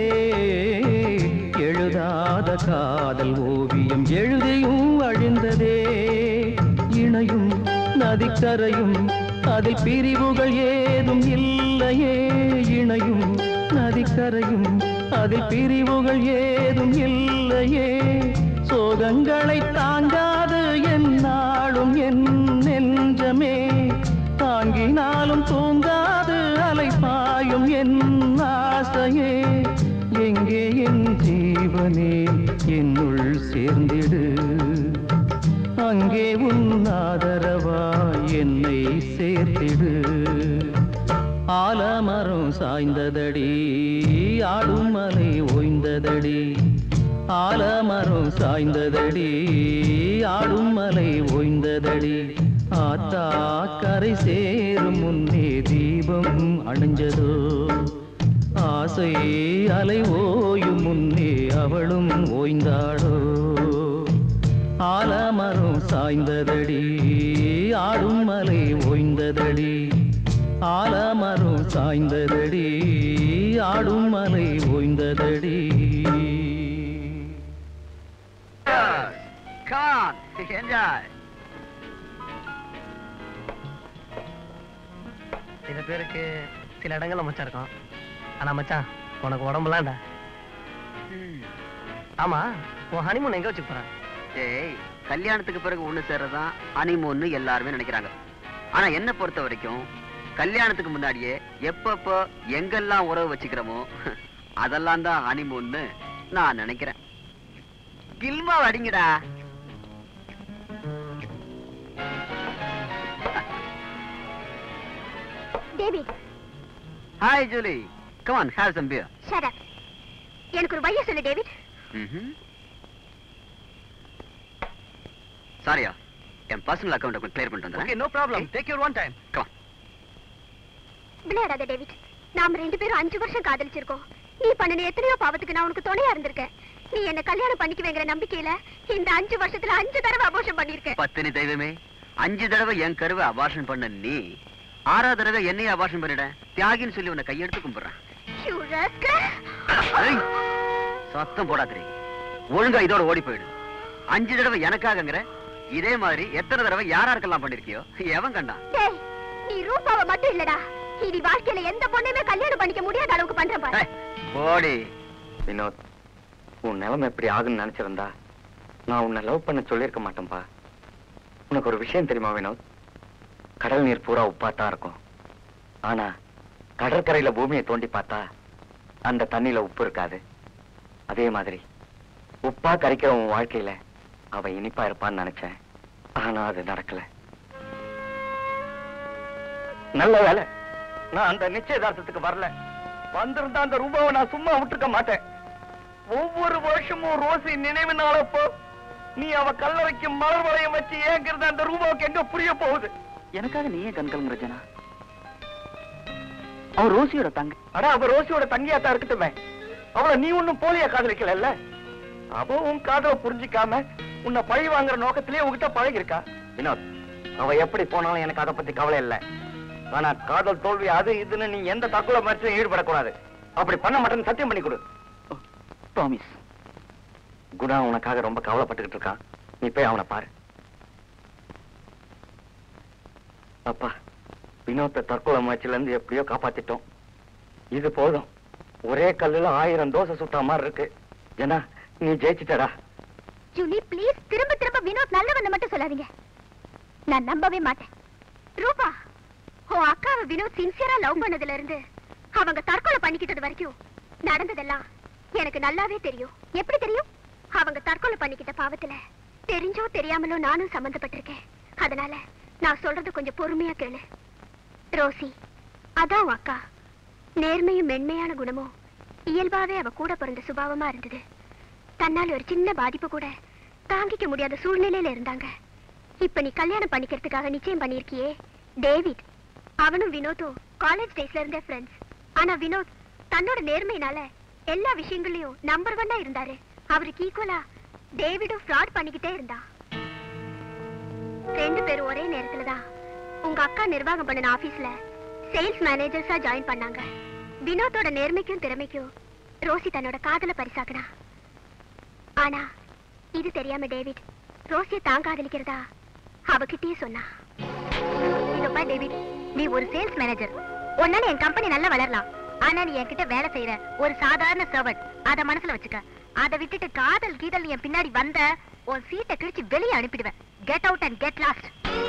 எழுதாத காதல் ஓவியம் எழுதியும் அழிந்ததே இணையும் நதிக்கரையும் அதில் பிரிவுகள் ஏதும் இல்லையே இணையும் நதிக்கரையும் அதில் பிரிவுகள் ஏதும் இல்லையே சோகங்களை தாங்காது என்னாலும் என் நெஞ்சமே தாங்கினாலும் தூங்காது அலைப்பாயும் என் ஆசையே எங்கே என் ஜீவனே என்னுள் சேர்ந்திடு அங்கே உன் ஆதரவாய் என்னை சேர்த்திடு ஆலமரம் சாய்ந்ததடி ஆடும் மலை ஓய்ந்ததடி ஆலமரம் சாய்ந்ததடி ஆடும் மலை ஓய்ந்ததடி ஆத்தா கரை சேரும் முன்னே தீபம் அணைஞ்சதோ ஆசை அலை ஓயும் முன்னே அவளும் ஓய்ந்தாளோ ஆலமரம் சாய்ந்ததடி ஆடும் மலை ஓய்ந்ததடி ஆலமரம் சாய்ந்ததடி ஆடும் மலை ஓய்ந்ததடி Come, enjoy. சில பேருக்கு சில இடங்கள்ல மச்சான் இருக்கும் ஆனா மச்சான் உனக்கு உடம்புலாம்டா ஆமா உன் ஹனிமூன் எங்க வச்சுக்க போற ஏய் கல்யாணத்துக்கு பிறகு ஒண்ணு சேர்றதுதான் ஹனிமூன்னு எல்லாருமே நினைக்கிறாங்க ஆனா என்ன பொறுத்த வரைக்கும் கல்யாணத்துக்கு முன்னாடியே எப்பப்போ எங்கெல்லாம் உறவு வச்சுக்கிறோமோ அதெல்லாம் தான் ஹனிமூன்னு நான் நினைக்கிறேன் கில்மா அடிங்கடா David hi Julie come on have some beer shut up எனக்கு ஒரு வழியை சொல்லு டேவிட் சாரியா என் பர்சனல் அக்கௌண்ட் கிளியர் பண்ணிட்டு ஓகே வந்துடுறேன் no problem take your own time விளையாடாத டேவிட் நாம ரெண்டு பேரும் அஞ்சு வருஷம் காதலிச்சிருக்கோம் நீ பண்ணின எத்தனையோ பாவத்துக்கு நான் உனக்கு துணையா இருந்திருக்கேன் நீ என்ன கல்யாணம் பண்ணிக்குவேங்கிற நம்பிக்கையில இந்த அஞ்சு வருஷத்துல அஞ்சு தடவை அபோஷம் பண்ணிருக்கேன் பத்தினி தெய்வமே அஞ்சு தடவை என் கருவை அபார்ஷன் பண்ண நீ ஆறாவது தடவை என்னையும் அபார்ஷன் பண்ணிட தியாகின்னு சொல்லி உன்னை கையெடுத்து கும்பிடுறேன் You rascal. ஏய், சத்தம் போடாதே ஒழுங்கா இதோட ஓடி போயிடு அஞ்சு தடவை எனக்காகங்கிற இதே மாதிரி எத்தனை தடவை யாராருக்கெல்லாம் பண்ணிருக்கியோ எவன் கண்டான் டேய், நீ ரூபாவை மட்டும் இல்லடா இனி வாழ்க்கையில எந்த பொண்ணுமே கல்யாணம் பண்ணிக்க முடியாத அளவுக்கு பண்றேன் பாரு ஏய், போடி வினோத் உன் நிலைமை எப்படி ஆகுன்னு நினைச்சிருந்தா நான் உன்னை லவ் பண்ண சொல்லியிருக்க மாட்டேன்பா உனக்கு ஒரு விஷயம் தெரியுமா வினோத் கடல் நீர் பூரா உப்பாத்தான் இருக்கும் ஆனா கடற்கரையில பூமியை தோண்டி பார்த்தா அந்த தண்ணியில உப்பு இருக்காது அதே மாதிரி உப்பா கரைக்கிற உன் வாழ்க்கையில அவ இனிப்பா இருப்பான்னு நினைச்சேன் ஆனா அது நடக்கல நல்ல வேலை நான் அந்த நிச்சயதார்த்தத்துக்கு வரல வந்திருந்தா அந்த ரூபாவை நான் சும்மா விட்டுருக்க மாட்டேன் ஒவ்வொரு வருஷமும் ரோசி நினைவு நாளப்போ நீ அவ கல்லறைக்கு மலர் வளையம் வச்சு ஏங்கிறது அந்த ரூபாவுக்கு எங்க புரிய போகுது எனக்காக நீ ஏன் கண்கள் ரஜனா அவன் ரோசியோட தங்க ஆனா அவ ரோசியோட தங்கியா தான் இருக்கட்டுமே அவள நீ ஒண்ணும் போலியா காதலிக்கல அவ உன் காதலை புரிஞ்சிக்காம உன்னை பழி வாங்குற நோக்கத்திலேயே உன்கிட்ட பழகி இருக்கா வினோத் அவ எப்படி போனாலும் எனக்கு அதை பத்தி கவலை இல்ல ஆனா காதல் தோல்வி அது இதுன்னு நீ எந்த தற்கொலை முயற்சியும் ஈடுபடக்கூடாது அப்படி பண்ண மாட்டேன்னு சத்தியம் பண்ணி கொடு ப்ராமிஸ் குணா உனக்காக ரொம்ப கவலைப்பட்டுக்கிட்டு இருக்கான் நீ போய் அவனை பாரு அப்பா வினோத்தை தற்கொலை முயற்சியில இருந்து எப்படியோ காப்பாத்திட்டோம் இது போதும் ஒரே கல்லுல ஆயிரம் தோசை சுட்ட மாதிரி இருக்கு ஏன்னா நீ ஜெயிச்சிட்டடா ஜூலி ப்ளீஸ் திரும்ப திரும்ப வினோத் நல்லவன் மட்டும் சொல்லாதீங்க நான் நம்பவே மாட்டேன் ரூபா உன் அக்காவை வினோத் சின்சியரா லவ் பண்ணதுல இருந்து அவங்க தற்கொலை பண்ணிக்கிட்டது வரைக்கும் நடந்ததெல்லாம் எனக்கு நல்லாவே தெரியும் எப்படி தெரியும் அவங்க தற்கொலை பண்ணிக்கிட்ட பாவத்துல தெரிஞ்சோ தெரியாமலோ நானும் சம்பந்தப்பட்டிருக்கேன் அதனால நான் சொல்றது கொஞ்சம் பொறுமையா கேளு ரோசி அதான் உன் அக்கா நேர்மையும் மென்மையான குணமும் இயல்பாவே அவ கூட பிறந்த சுபாவமா இருந்தது தன்னால ஒரு சின்ன பாதிப்பு கூட தாங்கிக்க முடியாத சூழ்நிலையில இருந்தாங்க இப்ப நீ கல்யாணம் பண்ணிக்கிறதுக்காக நிச்சயம் பண்ணிருக்கியே டேவிட் அவனும் வினோத்தும் காலேஜ் டேஸ்ல இருந்தே ஃப்ரெண்ட்ஸ் ஆனா வினோத் தன்னோட நேர்மையினால எல்லா விஷயங்களையும் நம்பர் ஒன்னா இருந்தாரு அவருக்கு ஈக்குவலா டேவிடும் ஃப்ராட் பண்ணிக்கிட்டே இருந்தான் ரெண்டு பேரும் ஒரே நேரத்துல தான் உங்க அக்கா நிர்வாகம் பண்ணின ஆபீஸ்ல சேல்ஸ் மேனேஜர்ஸா ஜாயின் பண்ணாங்க வினோத்தோட நேர்மைக்கும் திறமைக்கும் ரோசி தன்னோட காதல பரிசாக்குனா ஆனா இது தெரியாம டேவிட் ரோசிய தான் காதலிக்கிறதா அவகிட்டயே சொன்னா இதப்பா டேவிட் நீ ஒரு சேல்ஸ் மேனேஜர் உன்னால என் கம்பெனி நல்லா வளரலாம் ஆனா நீ என்கிட்ட வேலை செய்யற ஒரு சாதாரண சர்வன்ட் அத மனசுல வச்சுக்க அத விட்டுட்டு காதல் கீதல் என் பின்னாடி வந்த உன் சீட்டை கிழிச்சு வெளியே அனுப்பிடுவேன் get out and get lost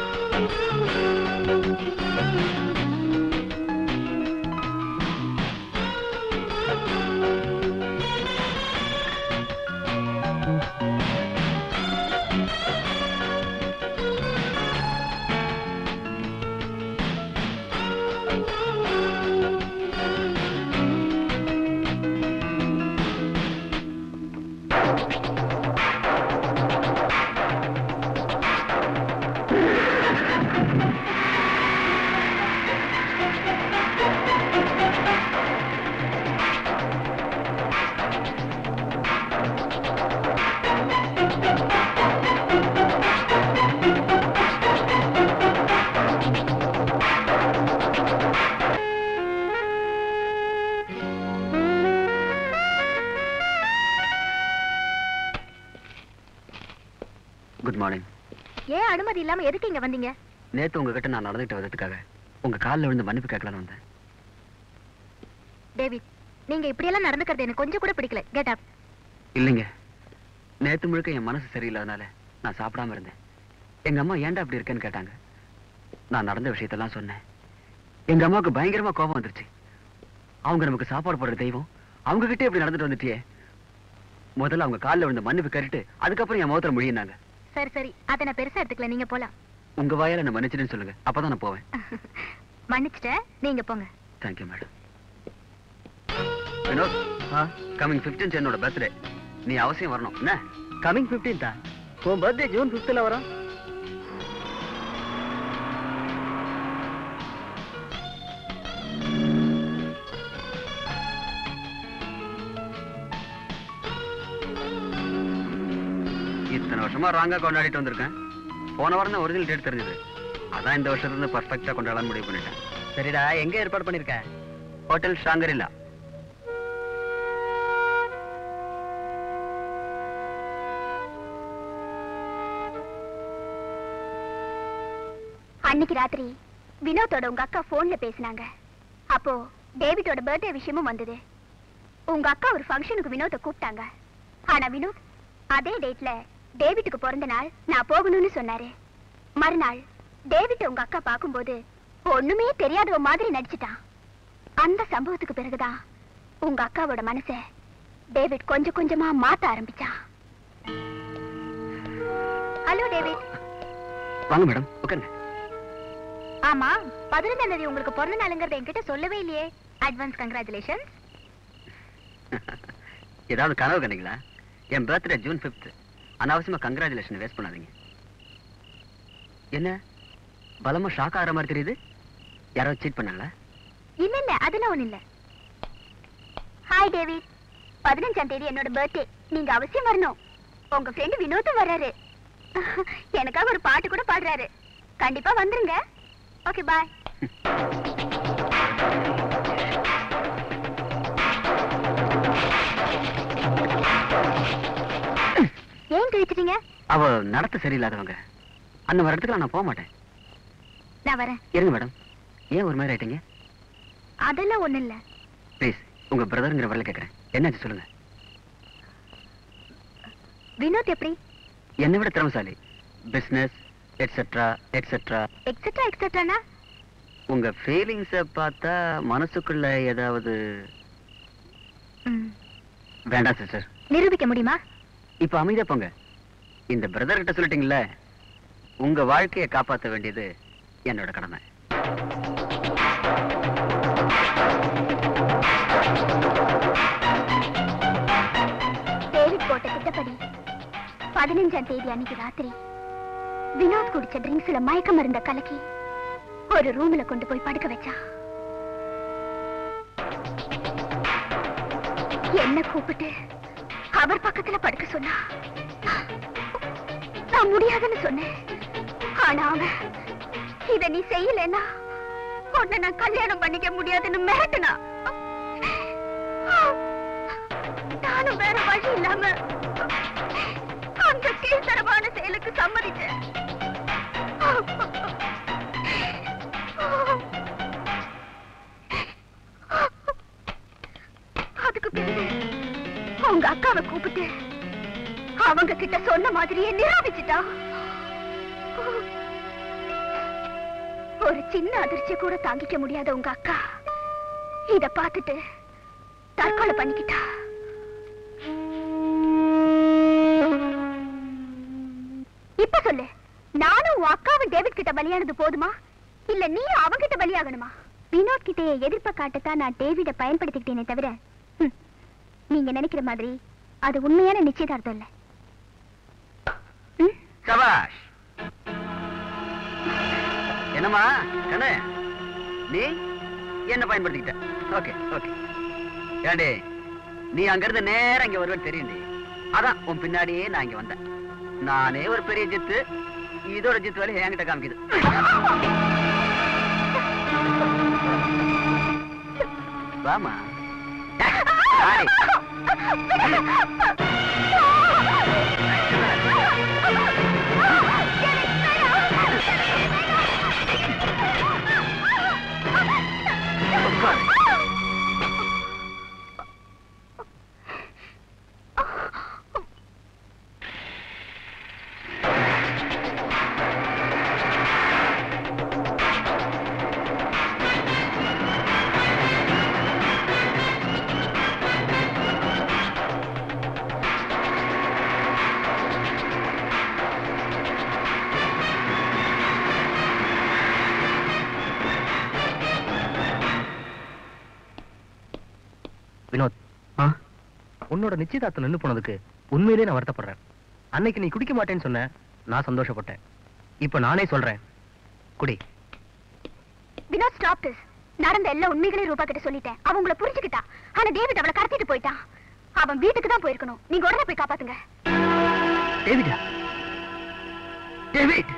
good morning ஏன் அனுமதி இல்லாம எதுக்கு இங்க வந்தீங்க நேத்து உங்ககிட்ட நான் நடந்துட்டு வந்ததுக்காக உங்க காலில் விழுந்து மன்னிப்பு கேட்கலான்னு வந்தேன் டேவிட் நீங்க இப்படியெல்லாம் நடந்துக்கிறது எனக்கு கொஞ்சம் கூட பிடிக்கல கெட் அப் இல்லைங்க நேத்து முழுக்க என் மனசு சரியில்லாதனால நான் சாப்பிடாம இருந்தேன் எங்க அம்மா ஏன்டா அப்படி இருக்கேன்னு கேட்டாங்க நான் நடந்த விஷயத்தெல்லாம் சொன்னேன் எங்க அம்மாவுக்கு பயங்கரமா கோபம் வந்துருச்சு அவங்க நமக்கு சாப்பாடு போடுற தெய்வம் அவங்க கிட்டே இப்படி நடந்துட்டு வந்துட்டியே முதல்ல அவங்க காலில் விழுந்த மன்னிப்பு கேட்டுட்டு அதுக்கப்புறம் என் முகத்துல மொழியினாங்க சரி சரி அதை நான் பெருசா எடுத்துக்கல நீங்க போலாம் உங்க வாயால என்ன மன்னிச்சிடுன்னு சொல்லுங்க அப்பதான் நான் போவேன் மன்னிச்சிட்டேன் நீங்க போங்க thank you madam Vinod coming fifteenth என்னோட பர்த்டே நீ அவசியம் வரணும் என்ன கமிங் பிப்டீன்தா உன் பர்த்டே ஜூன் ஃபிஃப்த்தில் வரும் இத்தனை வருஷமா ராங்கா கொண்டாடிட்டு வந்திருக்கேன் போன வாரம் தான் ஒரிஜினல் டேட் தெரிஞ்சது அதான் இந்த வருஷத்துல இருந்து பர்ஃபெக்டா கொண்டாடலாம் முடிவு பண்ணிட்டேன் சரிடா எங்க ஏற்பாடு பண்ணிருக்க ஹோட்டல் ஷாங்கரிலா அன்னைக்கு ராத்திரி வினோத்தோட உங்க அக்கா போன்ல பேசினாங்க அப்போ டேவிட்டோட பர்த்டே விஷயமும் வந்தது உங்க அக்கா ஒரு ஃபங்க்ஷனுக்கு வினோத்தை கூப்பிட்டாங்க ஆனா வினோத் அதே டேட்ல டேவிட்டுக்கு பிறந்த நாள் நான் போகணும்னு சொன்னாரு மறுநாள் டேவிட் உங்க அக்கா பார்க்கும்போது ஒண்ணுமே தெரியாதவ மாதிரி நடிச்சிட்டான் அந்த சம்பவத்துக்கு பிறகுதான் உங்க அக்காவோட மனச டேவிட் கொஞ்சம் கொஞ்சமா மாத்த ஆரம்பிச்சான் ஹலோ டேவிட் வாங்க மேடம் உட்காருங்க ஆமா பதினஞ்சாம் தேதி உங்களுக்கு பிறந்த நாளுங்கிறத என்கிட்ட சொல்லவே இல்லையே அட்வான்ஸ் கங்க்ராச்சுலேஷன் ஏதாவது கனவு கண்டீங்களா என் பர்த்டே ஜூன் ஃபிஃப்த் அனாவசியமா கங்க்ராச்சுலேஷன் வேஸ்ட் பண்ணாதீங்க என்ன பலமா ஷாக் ஆகிற மாதிரி தெரியுது யாரோ சீட் பண்ணாங்களா இல்ல இல்ல அதெல்லாம் ஒண்ணு இல்ல ஹாய் டேவிட் பதினஞ்சாம் தேதி என்னோட பர்த்டே நீங்க அவசியம் வரணும் உங்க ஃப்ரெண்டு வினோத்தும் வர்றாரு எனக்காக ஒரு பாட்டு கூட பாடுறாரு கண்டிப்பா வந்துருங்க ஓகே பாய் ஏன் கிழிச்சிட்டீங்க அவ நடத்த சரியில்லாதவங்க அந்த மாதிரி இடத்துக்கு நான் போக மாட்டேன் நான் வரேன் இருங்க மேடம் ஏன் ஒரு மாதிரி ஆயிட்டீங்க அதெல்லாம் ஒண்ணு இல்ல ப்ளீஸ் உங்க பிரதருங்கிற வரல கேட்கறேன் என்னாச்சு சொல்லுங்க வினோத் எப்படி என்னை விட திறமசாலி பிசினஸ் எட்ஸெட்ரா எட்ஸெட்ரா எக்ஸெட்ரா எக்ஸெட்ரானா உங்க ஃபீலிங்ஸ பார்த்தா மனசுக்குள்ள ஏதாவது வேண்டாம் சிஸ்டர் நிரூபிக்க முடியுமா இப்ப அமைதியா போங்க இந்த பிரதர் கிட்ட சொல்லிட்டீங்கல்ல உங்க வாழ்க்கையை காப்பாத்த வேண்டியது என்னோட கடமை டேவிட் போட்ட திட்டப்படி பதினஞ்சாம் தேதி அன்னைக்கு ராத்திரி வினோத் குடிச்ச ட்ரிங்க்ஸ்ல மயக்க மருந்த கலக்கி ஒரு ரூம்ல கொண்டு போய் படுக்க வச்சா என்ன கூப்பிட்டு அவர் பக்கத்துல படுக்க சொன்னா நான் முடியாதுன்னு சொன்னேன் ஆனா அவன் இத நீ செய்யலன்னா உன்னை நான் கல்யாணம் பண்ணிக்க முடியாதுன்னு மிரட்டுனா நானும் வேற வழி இல்லாம அந்த கீழ்த்தரமான செயலுக்கு சம்மதிச்சேன் அதுக்கு பிறகு உங்க அக்காவை கூப்பிட்டு அவங்க கிட்ட சொன்ன மாதிரியே நிரூபிச்சுட்டா ஒரு சின்ன அதிர்ச்சி கூட தாங்கிக்க முடியாத உங்க அக்கா இத பார்த்துட்டு தற்கொலை பண்ணிக்கிட்டா இப்ப சொல்லு நானும் உன் அக்காவும் டேவிட் கிட்ட பலியானது போதுமா இல்ல நீ அவங்கிட்ட பலியாகணுமா வினோத் கிட்ட எதிர்ப்ப காட்டத்தான் நான் டேவிட பயன்படுத்திக்கிட்டேனே தவிர ஹம், நீங்க நினைக்கிற மாதிரி அது உண்மையான நிச்சயதார்த்தம் இல்ல ம்? சபாஷ் என்னம்மா கண்ணு நீ என்ன பயன்படுத்திக்கிட்ட ஓகே ஓகே ஏண்டி நீ அங்கிருந்து நேரா இங்க வருவேன்னு தெரியும்டி அதான் உன் பின்னாடியே நான் இங்க வந்தேன் நானே ஒரு பெரிய ஜித்து இதோட ஜித்து வேலை என்கிட்ட காமிக்குது வாமா ஆடி. உட்காரு. வினோத் ஆ உன்னோட நிச்சயதார்த்தம் நின்னு போனதுக்கு உண்மையிலேயே நான் வருத்தப்படுறேன் அன்னைக்கு நீ குடிக்க மாட்டேன்னு சொன்ன நான் சந்தோஷப்பட்டேன் இப்ப நானே சொல்றேன் குடி வினோத் ஸ்டாப் திஸ் நடந்த எல்லா உண்மைகளையும் ரூபா கிட்ட சொல்லிட்டேன் அவன் உங்களை புரிஞ்சுக்கிட்டா ஆனா டேவிட் அவளை கடத்திட்டு போயிட்டான் அவன் வீட்டுக்கு தான் போயிருக்கணும் நீங்க உடனே போய் காப்பாத்துங்க டேவிடா டேவிட்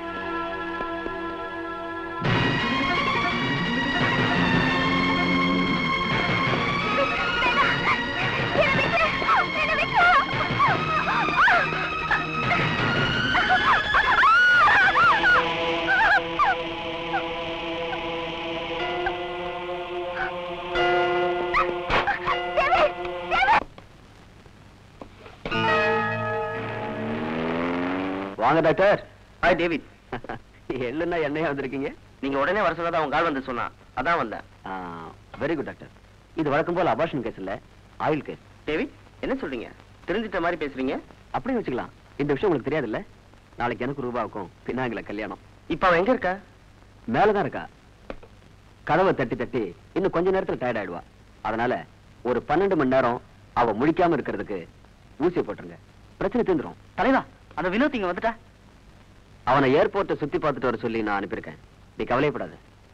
வாங்க டாக்டர் ஹாய் டேவிட் எள்ளுன்னா எண்ணெயா வந்திருக்கீங்க நீங்க உடனே வர சொன்னதா உங்க ஆள் வந்து சொன்னா அதான் வந்தேன் வெரி குட் டாக்டர் இது வழக்கம் போல அபார்ஷன் கேஸ் இல்ல ஆயில் கேஸ் டேவிட் என்ன சொல்றீங்க தெரிஞ்சிட்ட மாதிரி பேசுறீங்க அப்படியே வச்சுக்கலாம் இந்த விஷயம் உங்களுக்கு தெரியாதுல்ல நாளைக்கு எனக்கு ரூபாவுக்கும் பின்னாங்கில கல்யாணம் இப்ப அவன் எங்க இருக்கா மேலதான் இருக்கா கதவை தட்டி தட்டி இன்னும் கொஞ்ச நேரத்துல டயர்ட் ஆயிடுவா அதனால ஒரு பன்னெண்டு மணி நேரம் அவ முழிக்காம இருக்கிறதுக்கு ஊசியை போட்டுருங்க பிரச்சனை தீந்துரும் தலைவா அந்த வினோத் இங்க வந்துட்டா அவனை ஏர்போர்ட்டை சுத்தி பார்த்துட்டு வர சொல்லி நான் அனுப்பியிருக்கேன் நீ கவலையப்படாத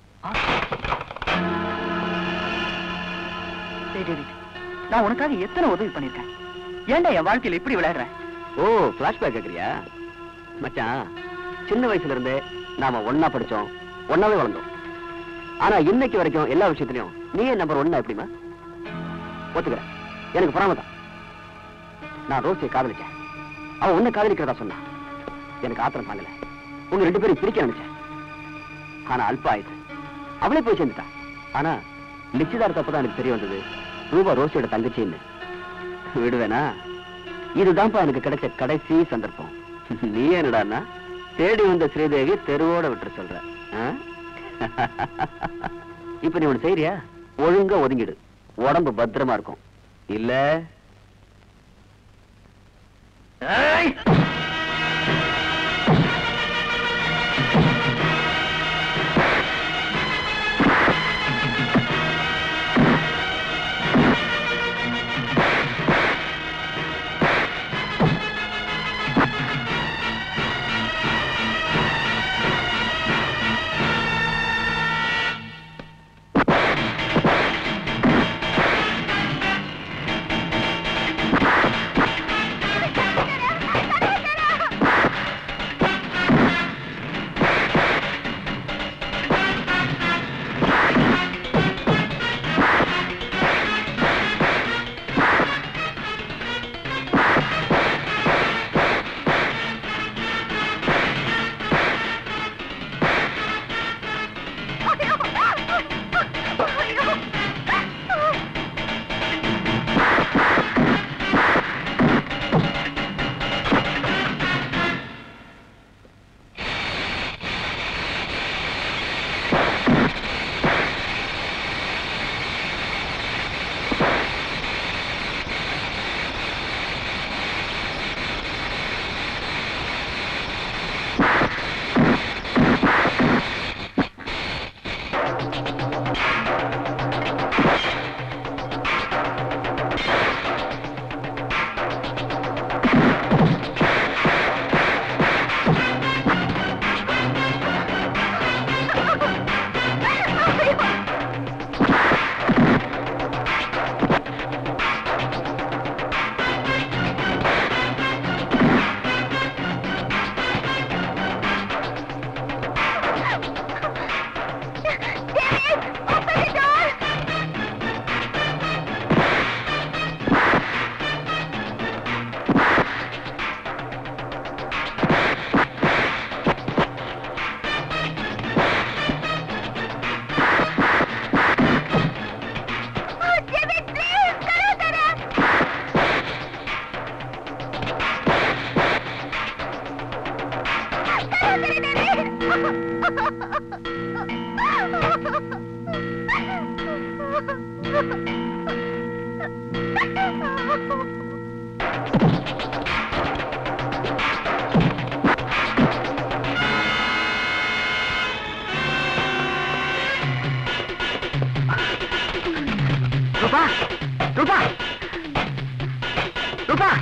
டேய் டேவிட் நான் உனக்காக எத்தனை உதவி பண்ணிருக்கேன் ஏன்டா என் வாழ்க்கையில இப்படி விளையாடுற ஓ பிளாஷ்பேக் கேக்குறியா மச்சான் சின்ன வயசுல இருந்தே நாம ஒன்னா படிச்சோம் ஒன்னாவே வளர்ந்தோம் ஆனா இன்னைக்கு வரைக்கும் எல்லா விஷயத்திலயும் நீயே நம்பர் ஒன்னா எப்படிமா ஒத்துக்கிறேன் எனக்கு பொறாம தான் நான் ரோசியை காதலிச்சேன் அவன் உன்னை காதலிக்கிறதா சொன்னா எனக்கு ஆத்திரம் தாங்கல உங்க ரெண்டு பேரும் பிரிக்க நினைச்சேன் ஆனா அல்ப ஆயிடுச்சு அவளே போய் சேர்ந்துட்டா ஆனா நிச்சயதார்த்தப்பதான் எனக்கு தெரிய வந்தது ரூபா ரோசியோட தங்கச்சின்னு விடுவேனா இதுதான்ப்பா எனக்கு கிடைச்ச கடைசி சந்தர்ப்பம் நீ என்னடான்னா தேடி வந்த ஸ்ரீதேவி தெருவோட விட்டு சொல்ற ஆ? இப்ப நீ ஒண்ணு செய்யறியா ஒழுங்கா ஒதுங்கிடு உடம்பு பத்திரமா இருக்கும் இல்ல ரூபா ரூபா ரூபா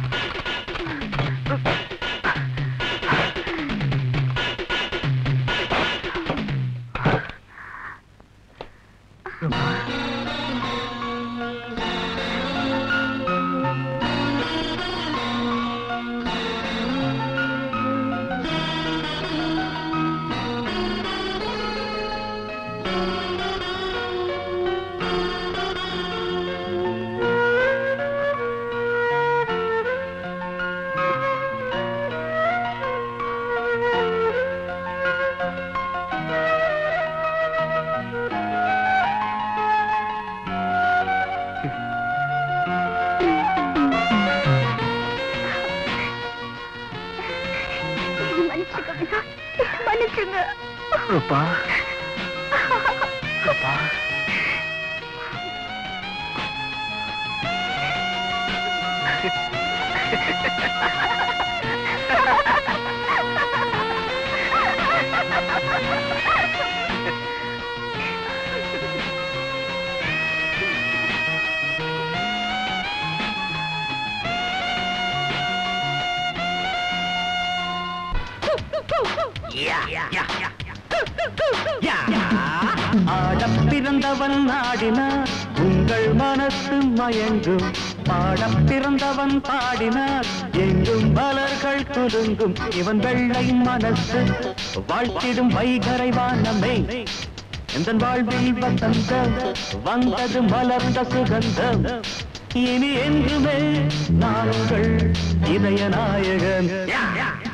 மன்னிச்சுக்க வினோத். மன்னிச்சுங்க ரூபா ரூபா ஆடப் பிறந்தவன் ஆடினார் உங்கள் மனசு மயங்கும் பாடப் பிறந்தவன் பாடினார் எங்கும் மலர்கள் குலுங்கும் இவன் வெள்ளை மனசு வாழ்த்திடும் வைகரை வானமே எந்த வாழ்வில் வசந்தம் வந்தது மலர்ந்த சுகந்தம் இனி என்றுமே நாங்கள் இதய நாயகன்